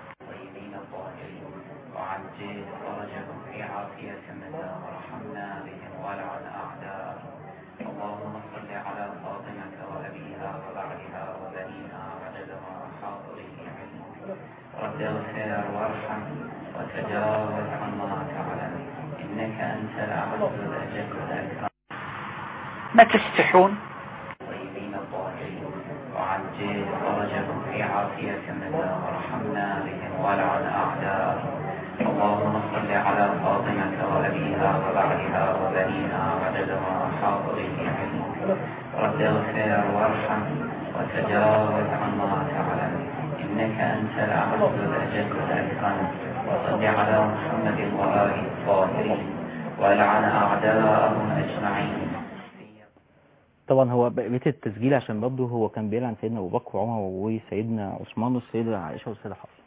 وعجل فرجهم في عافية منا ورحمنا بهم ولعن أعداءهم اللهم صل على فاطمة وأبيها وبعدها وبنيها عدد ما أحاط به علمك رب اغفر وارحم وتجاوز عما تعلم إنك أنت الأعز الأجل الأكرم ما تستحون الطيبين الطاهرين وعجل فرجهم في عافية منا ورحمنا بهم ولعن أعداءهم اللهم صل على فاطمة وأبيها وبعدها وبنيها عدد ما أحاط به علمك رب اغفر وارحم وتجاوز عما تعلم إنك أنت الأعز الأجل الأكرم وصل على محمد وآله الطاهرين ولعن أعداءهم أجمعين طبعا هو بقيت التسجيل عشان برضه هو كان بيلعن سيدنا ابو بكر وعمر وسيدنا عثمان والسيده عائشه والسيده حفصه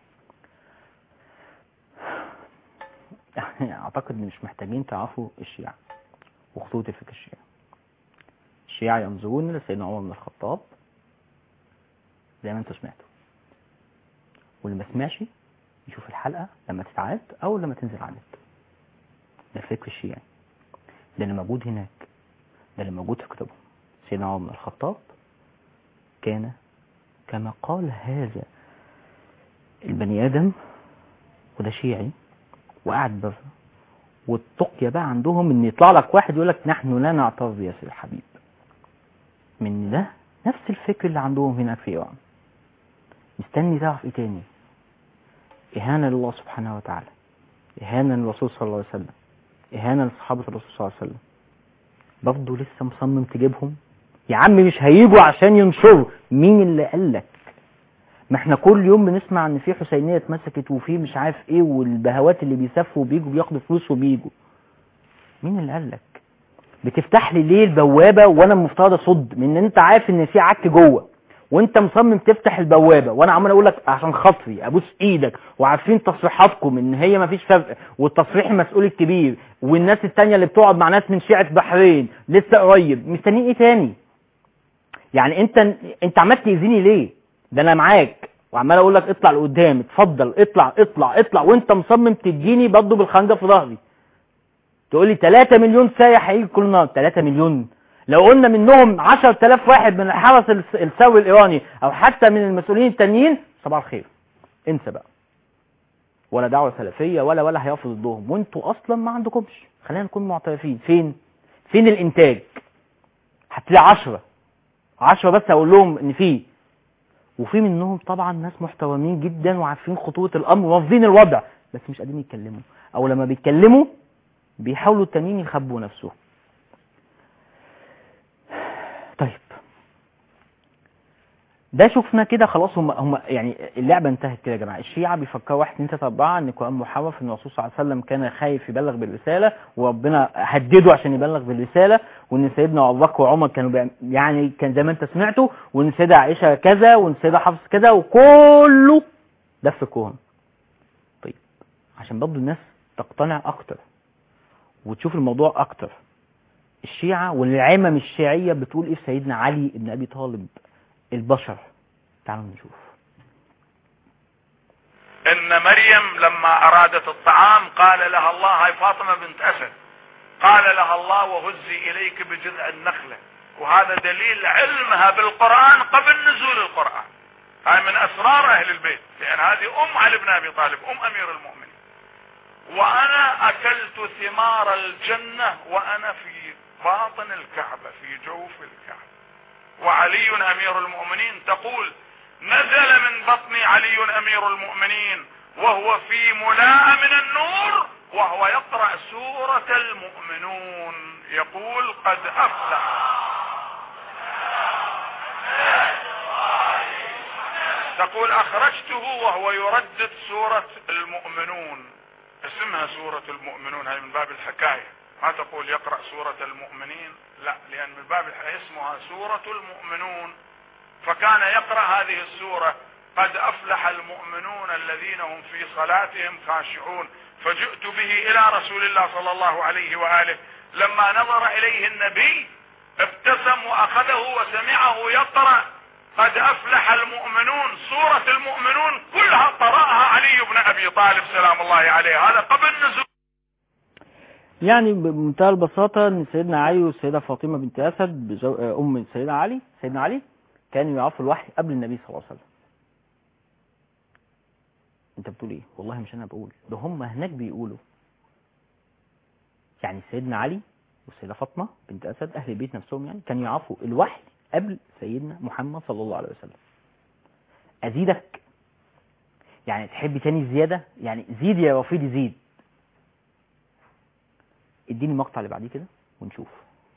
يعني اعتقد ان مش محتاجين تعرفوا الشيعة وخطوط الفكر الشيعي الشيعة ينظرون لسيدنا عمر بن الخطاب زي ما انتوا سمعتوا واللي ما سمعش يشوف الحلقة لما تتعاد او لما تنزل على النت ده الفكر الشيعي ده اللي موجود هناك ده اللي موجود في كتبهم سيدنا عمر بن الخطاب كان كما قال هذا البني آدم وده شيعي وقاعد بره والتقية بقى عندهم ان يطلع لك واحد يقول لك نحن لا نعترف بياسر الحبيب من ده نفس الفكر اللي عندهم هناك في ايران مستني تعرف ايه تاني اهانة لله سبحانه وتعالى اهانة للرسول صلى الله عليه وسلم اهانة لصحابة الرسول صلى الله عليه وسلم برضه لسه مصمم تجيبهم يا عم مش هيجوا عشان ينشروا مين اللي قال لك ما احنا كل يوم بنسمع ان في حسينيه اتمسكت وفي مش عارف ايه والبهوات اللي بيسافروا وبيجوا بياخدوا فلوس وبيجوا مين اللي قال لك بتفتح لي ليه البوابه وانا المفترض اصد من ان انت عارف ان في عك جوه وانت مصمم تفتح البوابه وانا عمال اقول لك عشان خاطري ابوس ايدك وعارفين تصريحاتكم ان هي مفيش فرق والتصريح المسؤول الكبير والناس التانية اللي بتقعد مع ناس من شيعة بحرين لسه قريب مستنيين ايه تاني يعني انت انت عمال تاذيني ليه ده انا معاك وعمال اقول لك اطلع لقدام اتفضل اطلع اطلع اطلع وانت مصمم تديني برضه بالخنجر في ظهري تقول لي 3 مليون سايح هيجي كل نهار 3 مليون لو قلنا منهم 10000 واحد من الحرس الس- الثوري الايراني او حتى من المسؤولين التانيين صباح الخير انسى بقى ولا دعوه سلفيه ولا ولا هيقف ضدهم وانتوا اصلا ما عندكمش خلينا نكون معترفين فين فين الانتاج هتلاقي عشرة عشرة بس اقول لهم ان في وفي منهم طبعا ناس محترمين جدا وعارفين خطورة الامر ورافضين الوضع بس مش قادرين يتكلموا او لما بيتكلموا بيحاولوا التانيين يخبوا نفسهم طيب ده شفنا كده خلاص هم هم يعني اللعبه انتهت كده يا جماعه الشيعه بيفكروا واحد اتنين تلاته اربعه ان القران محرف ان الرسول صلى الله عليه وسلم كان خايف يبلغ بالرساله وربنا هدده عشان يبلغ بالرساله وان سيدنا ابو بكر وعمر كانوا بيعم- يعني كان زي ما انت سمعته وان السيده عائشه كذا وان السيده حفصه كذا وكله ده في القران طيب عشان برضه الناس تقتنع اكتر وتشوف الموضوع اكتر الشيعه والعمم الشيعيه بتقول ايه في سيدنا علي بن ابي طالب البشر تعالوا نشوف ان مريم لما ارادت الطعام قال لها الله هاي فاطمة بنت اسد قال لها الله وهزي اليك بجذع النخلة وهذا دليل علمها بالقرآن قبل نزول القرآن هاي من اسرار اهل البيت لان هذه ام علي بن ابي طالب ام امير المؤمنين وانا اكلت ثمار الجنة وانا في باطن الكعبة في جوف الكعبة وعلي امير المؤمنين تقول نزل من بطن علي امير المؤمنين وهو في ملاء من النور وهو يقرأ سورة المؤمنون يقول قد افلح تقول اخرجته وهو يردد سورة المؤمنون اسمها سورة المؤمنون هذه من باب الحكاية ما تقول يقرأ سورة المؤمنين لا لان من باب الحكاية اسمها سورة المؤمنون فكان يقرأ هذه السورة قد افلح المؤمنون الذين هم في صلاتهم خاشعون فجئت به الى رسول الله صلى الله عليه واله لما نظر اليه النبي ابتسم واخذه وسمعه يقرأ قد افلح المؤمنون سورة المؤمنون كلها قرأها علي بن ابي طالب سلام الله عليه هذا قبل نزول يعني بمنتهى البساطة ان سيدنا علي والسيدة فاطمة بنت اسد بزو... آه، ام سيدنا علي سيدنا علي كانوا يعرفوا الوحي قبل النبي صلى الله عليه وسلم انت بتقول ايه والله مش انا بقول ده هم هناك بيقولوا يعني سيدنا علي والسيدة فاطمة بنت اسد اهل البيت نفسهم يعني كانوا يعرفوا الوحي قبل سيدنا محمد صلى الله عليه وسلم ازيدك يعني تحب تاني زيادة يعني زيد يا رفيدي زيد اديني المقطع اللي بعديه كده ونشوف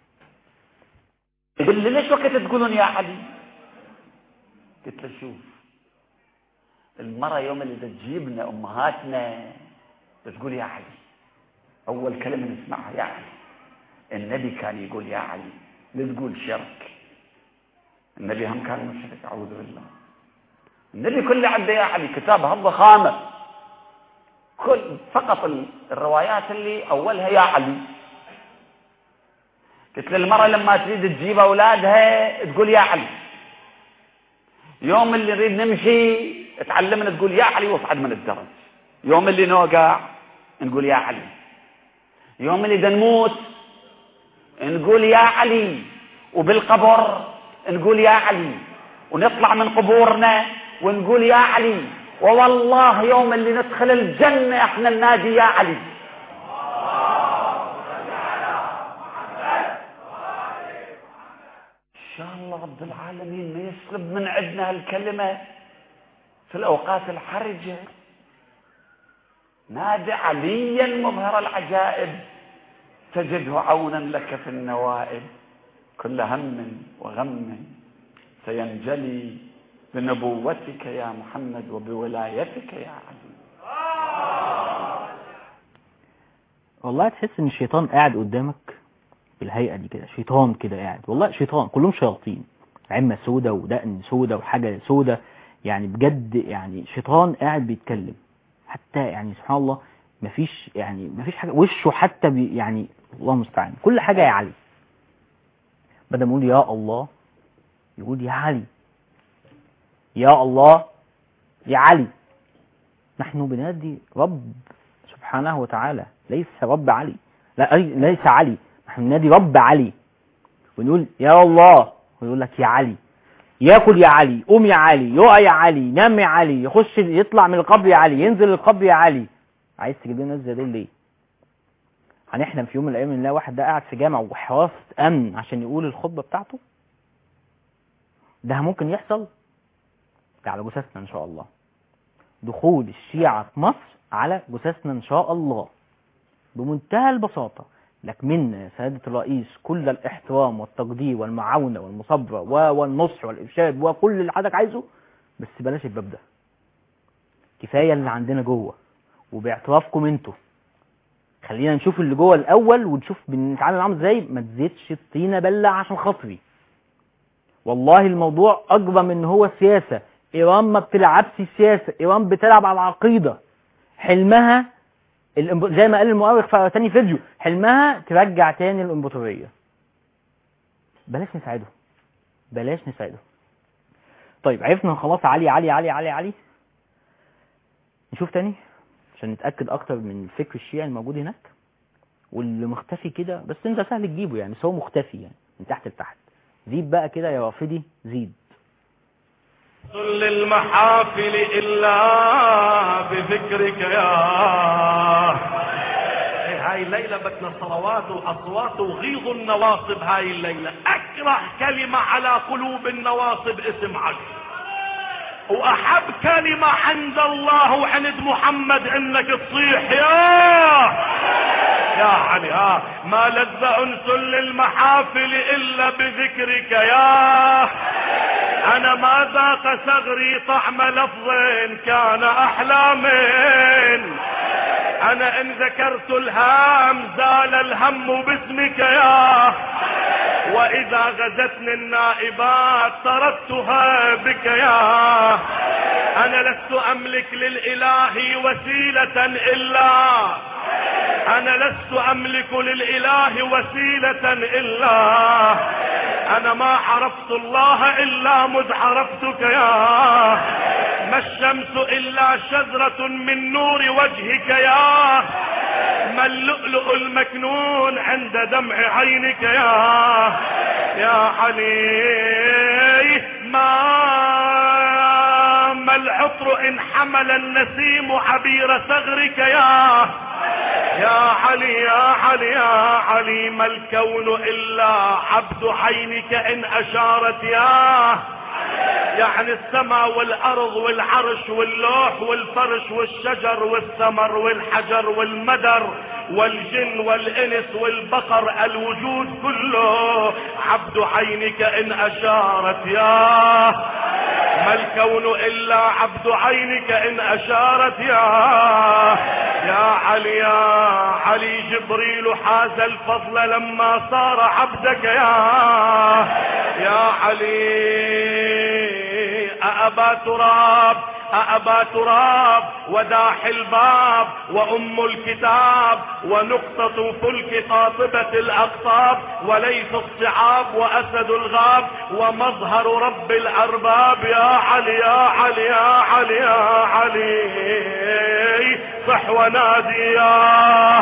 يقول لي ليش وقت تقولون يا علي قلت له شوف المرة يوم اللي تجيبنا أمهاتنا تقول يا علي أول كلمة نسمعها يا علي النبي كان يقول يا علي لا تقول شرك النبي هم كان مشرك أعوذ بالله النبي كله عنده يا علي كتاب هالضخامة كل فقط ال- الروايات اللي أولها يا علي قلت للمرأة لما تريد تجيب أولادها تقول يا علي يوم اللي نريد نمشي تعلمنا تقول يا علي واصعد من الدرج يوم اللي نوقع نقول يا علي يوم اللي دنموت نقول يا علي وبالقبر نقول يا علي ونطلع من قبورنا ونقول يا علي ووالله يوم اللي ندخل الجنة احنا ننادي يا علي ان شاء الله رب العالمين ما يسلب من عندنا هالكلمة في الأوقات الحرجة نادي عليا مظهر العجائب تجده عونا لك في النوائب كل هم وغم سينجلي بنبوتك يا محمد وبولايتك يا علي والله تحس ان الشيطان قاعد قدامك بالهيئة دي كده شيطان كده قاعد والله شيطان كلهم شياطين عمة سودة ودقن سودة وحاجة سودة يعني بجد يعني شيطان قاعد بيتكلم حتى يعني سبحان الله مفيش يعني مفيش حاجة وشه حتى بي يعني الله المستعان كل حاجة يا علي بدل ما يقول يا الله يقول يا علي يا الله يا علي نحن بنادي رب سبحانه وتعالى ليس رب علي لا أي- ليس علي نحن بنادي رب علي ونقول يا الله ويقول لك يا علي ياكل يا علي قوم يا علي يقع يا علي نام يا علي يخش يطلع من القبر يا علي ينزل القبر يا علي عايز تجيب لنا الناس زي دول ليه هنحلم في يوم من الايام ان نلاقي واحد ده قاعد في جامع وحراسه امن عشان يقول الخطبه بتاعته ده ممكن يحصل ده على جثثنا ان شاء الله دخول الشيعة في مصر على جثثنا ان شاء الله بمنتهى البساطة لك منا يا سيادة الرئيس كل الاحترام والتقدير والمعاونة والمصبرة و- والنصح والإرشاد وكل اللي حضرتك عايزه بس بلاش الباب ده كفاية اللي عندنا جوه وباعترافكم انتوا خلينا نشوف اللي جوه الأول ونشوف بنتعامل معاهم ازاي ما تزيدش الطينة بلة عشان خاطري والله الموضوع أكبر من إن هو سياسة إيران ما بتلعبش سياسة إيران بتلعب على العقيدة حلمها الإمب- زي ما قال المؤرخ في تاني فيديو حلمها ترجع تاني الإمبراطورية بلاش نساعده بلاش نساعده طيب عرفنا خلاص علي علي علي علي علي نشوف تاني عشان نتأكد أكتر من الفكر الشيعي الموجود هناك واللي مختفي كده بس انت سهل تجيبه يعني بس هو مختفي يعني من تحت لتحت زيد بقى كده يا رافضي زيد للمحافل إلا بذكرك يا إيه هاي الليلة بدنا صلوات وأصوات وغيظ النواصب هاي الليلة أكره كلمة على قلوب النواصب اسم عجل وأحب كلمة عند الله وعند محمد إنك تصيح يا يا علي ها ما لذ أنس للمحافل إلا بذكرك يا أنا ما ذاق ثغري طعم لفظ كان أحلى من أنا إن ذكرت الهام زال الهم باسمك يا وإذا غزتني النائبات طردتها بك يا أنا لست أملك للإله وسيلة إلا أنا لست أملك للإله وسيلة إلا أنا ما عرفت الله إلا مذ عرفتك يا ما الشمس إلا شذرة من نور وجهك يا ما اللؤلؤ المكنون عند دمع عينك يا يا علي ما ما العطر إن حمل النسيم عبير ثغرك يا يا علي يا علي يا علي ما الكون إلا عبد عينك إن أشارت يا يعني السماء والأرض والعرش واللوح والفرش والشجر والثمر والحجر والمدر والجن والإنس والبقر الوجود كله عبد عينك إن أشارت يا ما الكون إلا عبد عينك إن أشارت يا يا علي يا علي جبريل حاز الفضل لما صار عبدك يا يا علي أأبا تراب أأبا تراب وداح الباب وأم الكتاب ونقطة فلك قاطبة الأقطاب وليس الصعاب وأسد الغاب ومظهر رب الأرباب يا علي يا علي يا علي يا علي صح ونادي يا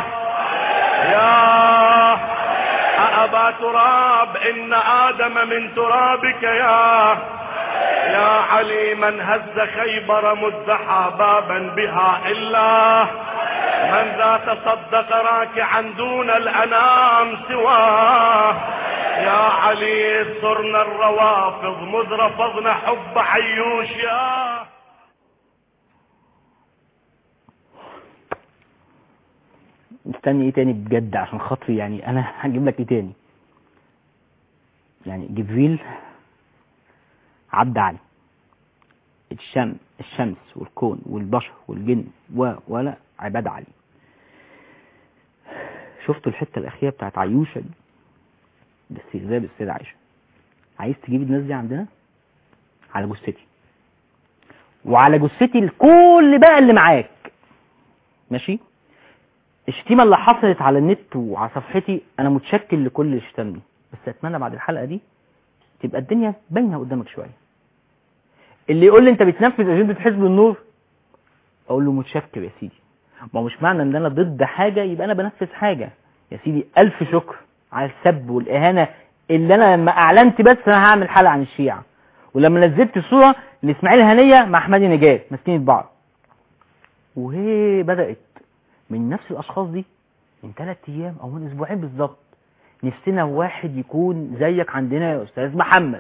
يا أأبا تراب إن آدم من ترابك يا يا علي من هز خيبر مزدحى بابا بها إلا من ذا تصدق راكعا دون الأنام سواه يا علي صرنا الروافض مذ رفضنا حب عيوش يا مستني ايه تاني بجد عشان خاطري يعني انا هجيب لك ايه تاني يعني جبريل عبد علي الشمس الشمس والكون والبشر والجن و ولا عباد علي شفتوا الحته الاخيره بتاعت عيوشه دي ده استهزاء بالسيده عائشه عايز تجيب الناس دي عندنا على جثتي وعلى جثتي الكل بقى اللي معاك ماشي الشتيمه اللي حصلت على النت وعلى صفحتي انا متشكل لكل اللي شتمني بس اتمنى بعد الحلقه دي تبقى الدنيا باينه قدامك شويه اللي يقول لي انت بتنفذ اجنده حزب النور اقول له متشكر يا سيدي ما هو مش معنى ان انا ضد حاجه يبقى انا بنفذ حاجه يا سيدي الف شكر على السب والاهانه اللي انا لما اعلنت بس انا هعمل حلقه عن الشيعه ولما نزلت صوره لاسماعيل هنيه مع احمدي نجاه ماسكين بعض وهي بدات من نفس الاشخاص دي من ثلاث ايام او من اسبوعين بالظبط نفسنا واحد يكون زيك عندنا يا استاذ محمد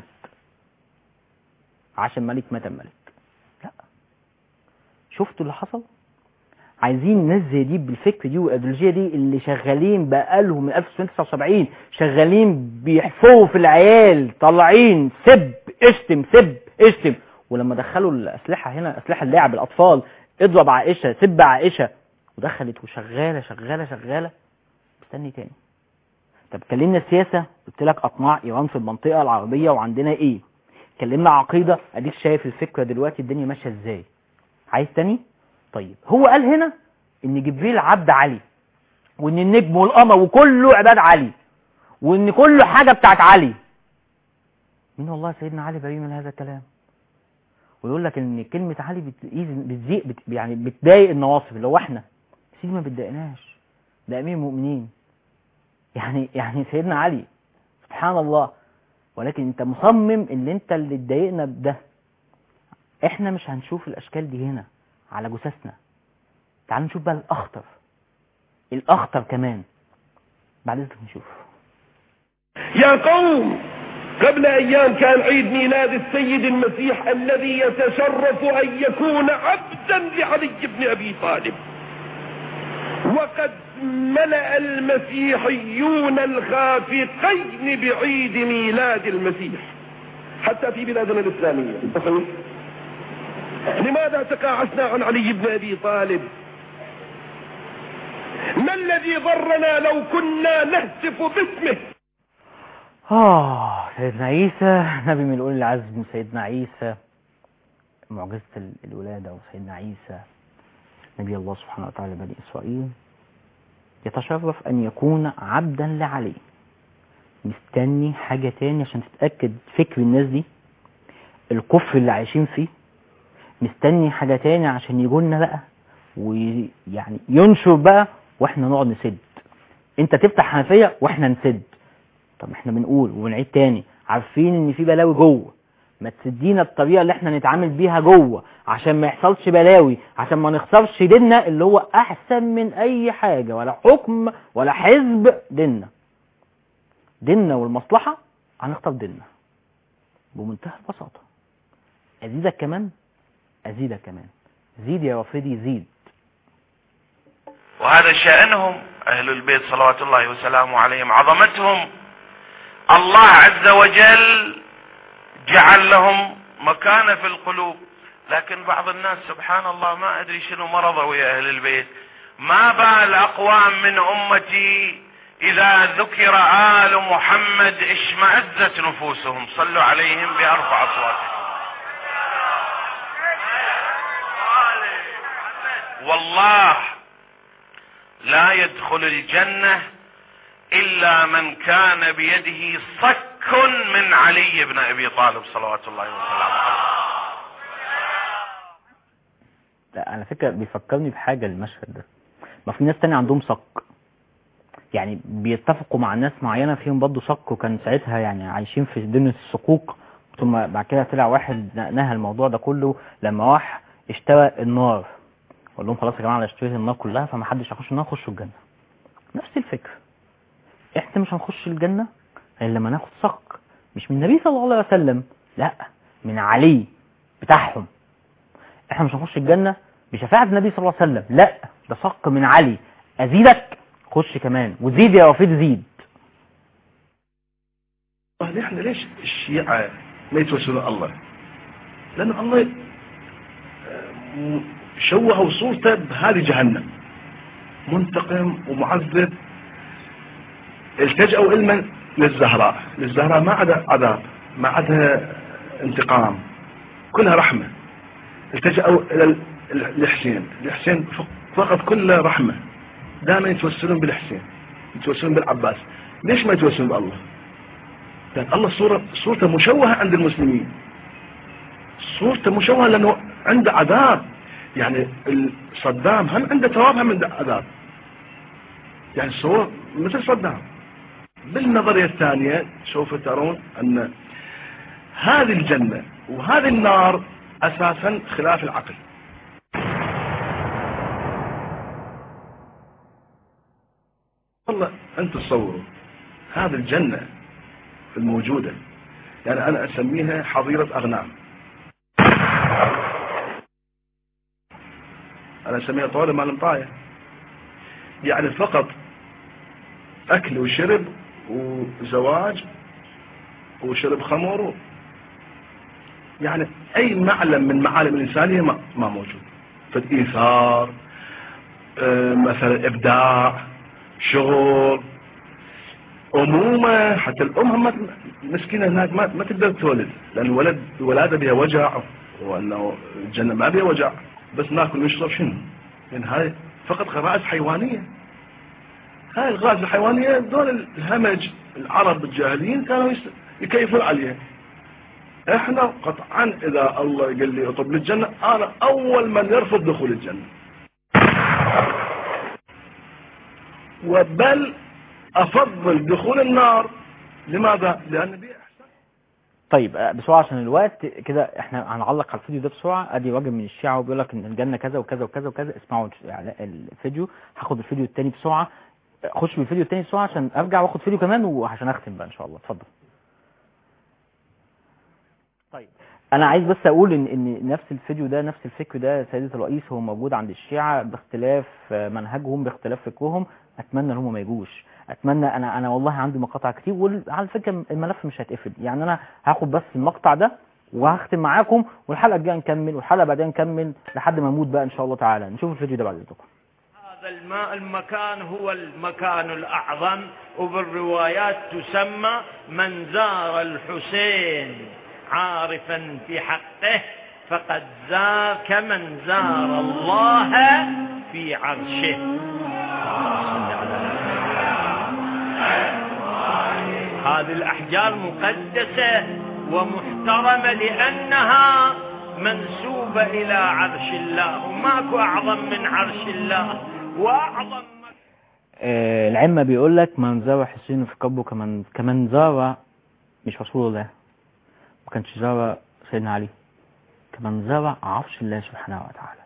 عشان ملك مات الملك لا شفتوا اللي حصل عايزين ناس زي دي بالفكر دي والايديولوجيه دي اللي شغالين بقالهم من 1979 شغالين بيحفروا في العيال طالعين سب اشتم سب اشتم ولما دخلوا الاسلحه هنا اسلحه اللعب الاطفال اضرب عائشه سب عائشه ودخلت وشغاله شغاله شغاله مستني تاني طب كلمنا السياسه قلت لك اطماع ايران في المنطقه العربيه وعندنا ايه كلمنا عقيده اديك شايف الفكره دلوقتي الدنيا ماشيه ازاي عايز تاني طيب هو قال هنا ان جبريل عبد علي وان النجم والقمر وكله عباد علي وان كل حاجه بتاعت علي مين والله سيدنا علي بريء من هذا الكلام ويقول لك ان كلمه علي بتزيق بتزيق بت يعني بتضايق النواصب اللي هو احنا سيدي ما بتضايقناش ده امير المؤمنين يعني يعني سيدنا علي سبحان الله ولكن انت مصمم ان انت اللي تضايقنا بده احنا مش هنشوف الاشكال دي هنا على جثثنا تعالوا نشوف بقى الاخطر الاخطر كمان بعد اذنك نشوف يا قوم قبل ايام كان عيد ميلاد السيد المسيح الذي يتشرف ان يكون عبدا لعلي بن ابي طالب وقد ملأ المسيحيون الخافقين بعيد ميلاد المسيح حتى في بلادنا الإسلامية لماذا تقاعسنا عن علي بن أبي طالب ما الذي ضرنا لو كنا نهتف باسمه آه سيدنا عيسى نبي من أولي العزم سيدنا عيسى معجزة ال- الولادة وسيدنا عيسى نبي الله سبحانه وتعالى بني إسرائيل يتشرف أن يكون عبدا لعلي مستني حاجة تاني عشان تتأكد فكر الناس دي الكفر اللي عايشين فيه مستني حاجة تاني عشان يجولنا بقى ويعني ينشر بقى واحنا نقعد نسد انت تفتح حنفية واحنا نسد طب احنا بنقول وبنعيد تاني عارفين ان في بلاوي جوه ما تسدينا الطريقه اللي احنا نتعامل بيها جوه عشان ما يحصلش بلاوي عشان ما نخسرش ديننا اللي هو احسن من اي حاجه ولا حكم ولا حزب ديننا ديننا والمصلحه هنختار ديننا بمنتهى البساطه ازيدك كمان ازيدك كمان زيد يا وفدي زيد وهذا شأنهم أهل البيت صلوات الله وسلامه عليهم عظمتهم الله عز وجل جعل لهم مكانة في القلوب لكن بعض الناس سبحان الله ما أدري شنو مرضوا يا أهل البيت ما بال أقوام من أمتي إذا ذكر آل محمد اشمأزت نفوسهم صلوا عليهم بأرفع أصواتهم والله لا يدخل الجنة إلا من كان بيده صك من علي بن أبي طالب صلوات الله وسلامه عليه لا على فكرة بيفكرني بحاجة المشهد ده ما في ناس تاني عندهم صك يعني بيتفقوا مع ناس معينة فيهم برضه صك وكان ساعتها يعني عايشين في دنيا الصكوك ثم بعد كده طلع واحد نهى الموضوع ده كله لما راح اشترى النار قال لهم خلاص يا جماعة انا اشتريت النار كلها فما حدش هيخش النار خشوا الجنة نفس الفكرة احنا مش هنخش الجنة الا لما ناخد صك مش من النبي صلى الله عليه وسلم لا من علي بتاعهم احنا مش هنخش الجنة بشفاعة النبي صلى الله عليه وسلم لا ده صك من علي ازيدك خش كمان وزيد يا وفيد زيد نحن ليش الشيعة ما يتوسلون الله لأن الله آه، شوهوا صورته بهذه جهنم منتقم ومعذب التجأوا علما للزهراء للزهراء ما عدا عذاب ما عدا انتقام كلها رحمة التجأوا إلى الحسين الحسين فقط كله رحمة دائما يتوسلون بالحسين يتوسلون بالعباس ليش ما يتوسلون بالله لأن الله صورة صورته مشوهة عند المسلمين صورته مشوهة لأنه عنده عذاب يعني صدام هم عنده ثواب هم عنده عذاب يعني صور مثل صدام بالنظرية الثانية سوف ترون أن هذه الجنة وهذه النار أساسا خلاف العقل تتصوروا هذه الجنة الموجودة يعني أنا أسميها حظيرة أغنام أنا أسميها طاولة مال مطاية يعني فقط أكل وشرب وزواج وشرب خمر يعني أي معلم من معالم الإنسانية ما, ما موجود فالإيثار آه، مثلا إبداع شغل أمومة حتى الأم هم ما- مسكينة هناك ما, ما تقدر تولد لأن الولد الولادة بها وجع وأنه الجنة ما بها وجع بس ناكل ونشرب شنو يعني هاي فقط غرائز حيوانية هاي الغرائز الحيوانية دول الهمج العرب الجاهليين كانوا يس- يكيفون عليها احنا قطعا اذا الله قال لي اطلب للجنة انا اول من يرفض دخول الجنة وبل افضل دخول النار لماذا لان بي طيب آه، بسرعة عشان الوقت كده احنا هنعلق على الفيديو ده بسرعة ادي راجل من الشيعة وبيقول لك ان الجنة كذا وكذا وكذا وكذا اسمعوا يعني الفيديو هاخد الفيديو التاني بسرعة خش بالفيديو التاني بسرعة عشان ارجع واخد فيديو كمان وعشان اختم بقى ان شاء الله اتفضل طيب انا عايز بس اقول ان ان نفس الفيديو ده نفس الفكر ده سيدة الرئيس هو موجود عند الشيعة باختلاف آه، منهجهم باختلاف فكرهم اتمنى ان هم ما يجوش اتمنى انا انا والله عندي مقاطع كتير وعلى فكره الملف مش هيتقفل يعني انا هاخد بس المقطع ده وهختم معاكم والحلقه الجايه نكمل والحلقه بعدين نكمل لحد ما اموت بقى ان شاء الله تعالى نشوف الفيديو ده بعد اذنكم هذا الماء المكان هو المكان الأعظم وبالروايات تسمى من زار الحسين عارفا في حقه فقد زار كمن زار الله في عرشه هذه الأحجار مقدسة ومحترمة لأنها منسوبة إلى عرش الله وماكو أعظم من عرش الله وأعظم آه العمة بيقول لك من زار حسين في قبره كمن كمن زار مش رسول الله ما كانش زار سيدنا علي كمن زار عرش الله سبحانه وتعالى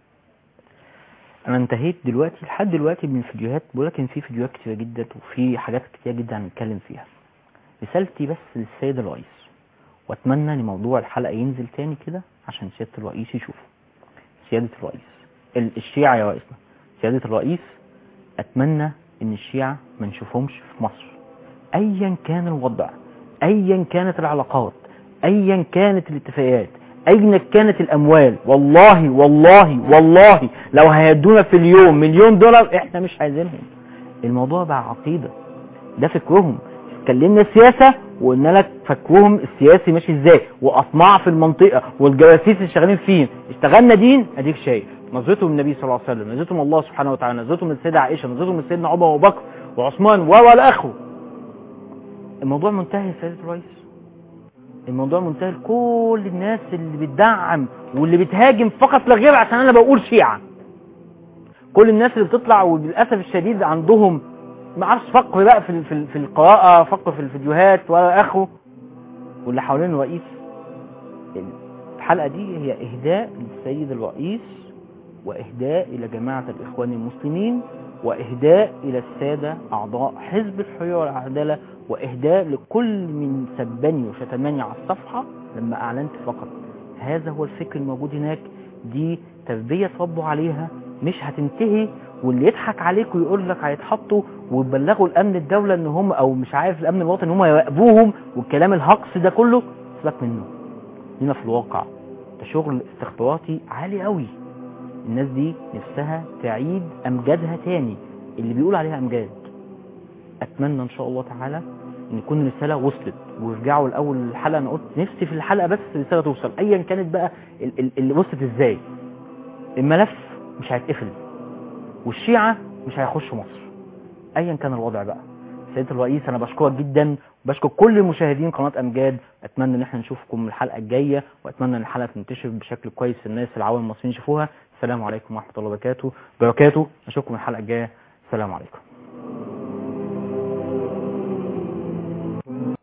انا انتهيت دلوقتي لحد دلوقتي من فيديوهات بقول لك ان في فيديوهات كتيره جدا وفي حاجات كتيره جدا هنتكلم فيها رسالتي بس للسيد الرئيس واتمنى ان موضوع الحلقه ينزل تاني كده عشان سياده الرئيس يشوفه سياده الرئيس ال- الشيعة يا رئيسنا سياده الرئيس اتمنى ان الشيعة ما نشوفهمش في مصر ايا كان الوضع ايا كانت العلاقات ايا كانت الاتفاقيات اين كانت الاموال والله والله والله لو هيدونا في اليوم مليون دولار احنا مش عايزينهم الموضوع بقى عقيدة ده فكرهم اتكلمنا سياسة وقلنا لك فكرهم السياسي ماشي ازاي واطماع في المنطقة والجواسيس اللي شغالين فين اشتغلنا دين اديك شايف نظرتهم النبي صلى الله عليه وسلم نظرتهم الله سبحانه وتعالى نظرتهم السيدة عائشة نظرتهم من سيدنا عمر وابو بكر وعثمان والى اخره الموضوع منتهي يا سيدة الرئيس الموضوع منتهي لكل الناس اللي بتدعم واللي بتهاجم فقط لا غير عشان انا بقول شيعة كل الناس اللي بتطلع وللاسف الشديد عندهم ما اعرفش فقر بقى في في في القراءة فقر في الفيديوهات ولا اخره واللي حوالين الرئيس الحلقة دي هي اهداء للسيد الرئيس واهداء الى جماعة الاخوان المسلمين واهداء الى السادة اعضاء حزب الحرية والعدالة واهداء لكل من سبني وشتمني على الصفحة لما اعلنت فقط هذا هو الفكر الموجود هناك دي تربية تربوا عليها مش هتنتهي واللي يضحك عليك ويقول لك هيتحطوا ويبلغوا الامن الدولة ان هم او مش عارف الامن الوطني ان هم يراقبوهم والكلام الهقص ده كله سيبك منه هنا في الواقع ده شغل استخباراتي عالي قوي الناس دي نفسها تعيد امجادها تاني اللي بيقول عليها امجاد اتمنى ان شاء الله تعالى ان يكون الرساله وصلت ويرجعوا الاول الحلقه انا قلت نفسي في الحلقه بس الرساله توصل ايا كانت بقى ال- ال- اللي وصلت ازاي الملف مش هيتقفل والشيعه مش هيخشوا مصر ايا كان الوضع بقى سياده الرئيس انا بشكرك جدا وبشكر كل مشاهدين قناه امجاد اتمنى ان احنا نشوفكم الحلقه الجايه واتمنى ان الحلقه تنتشر بشكل كويس الناس العوام المصريين يشوفوها السلام عليكم ورحمه الله وبركاته بركاته اشوفكم الحلقه الجايه السلام عليكم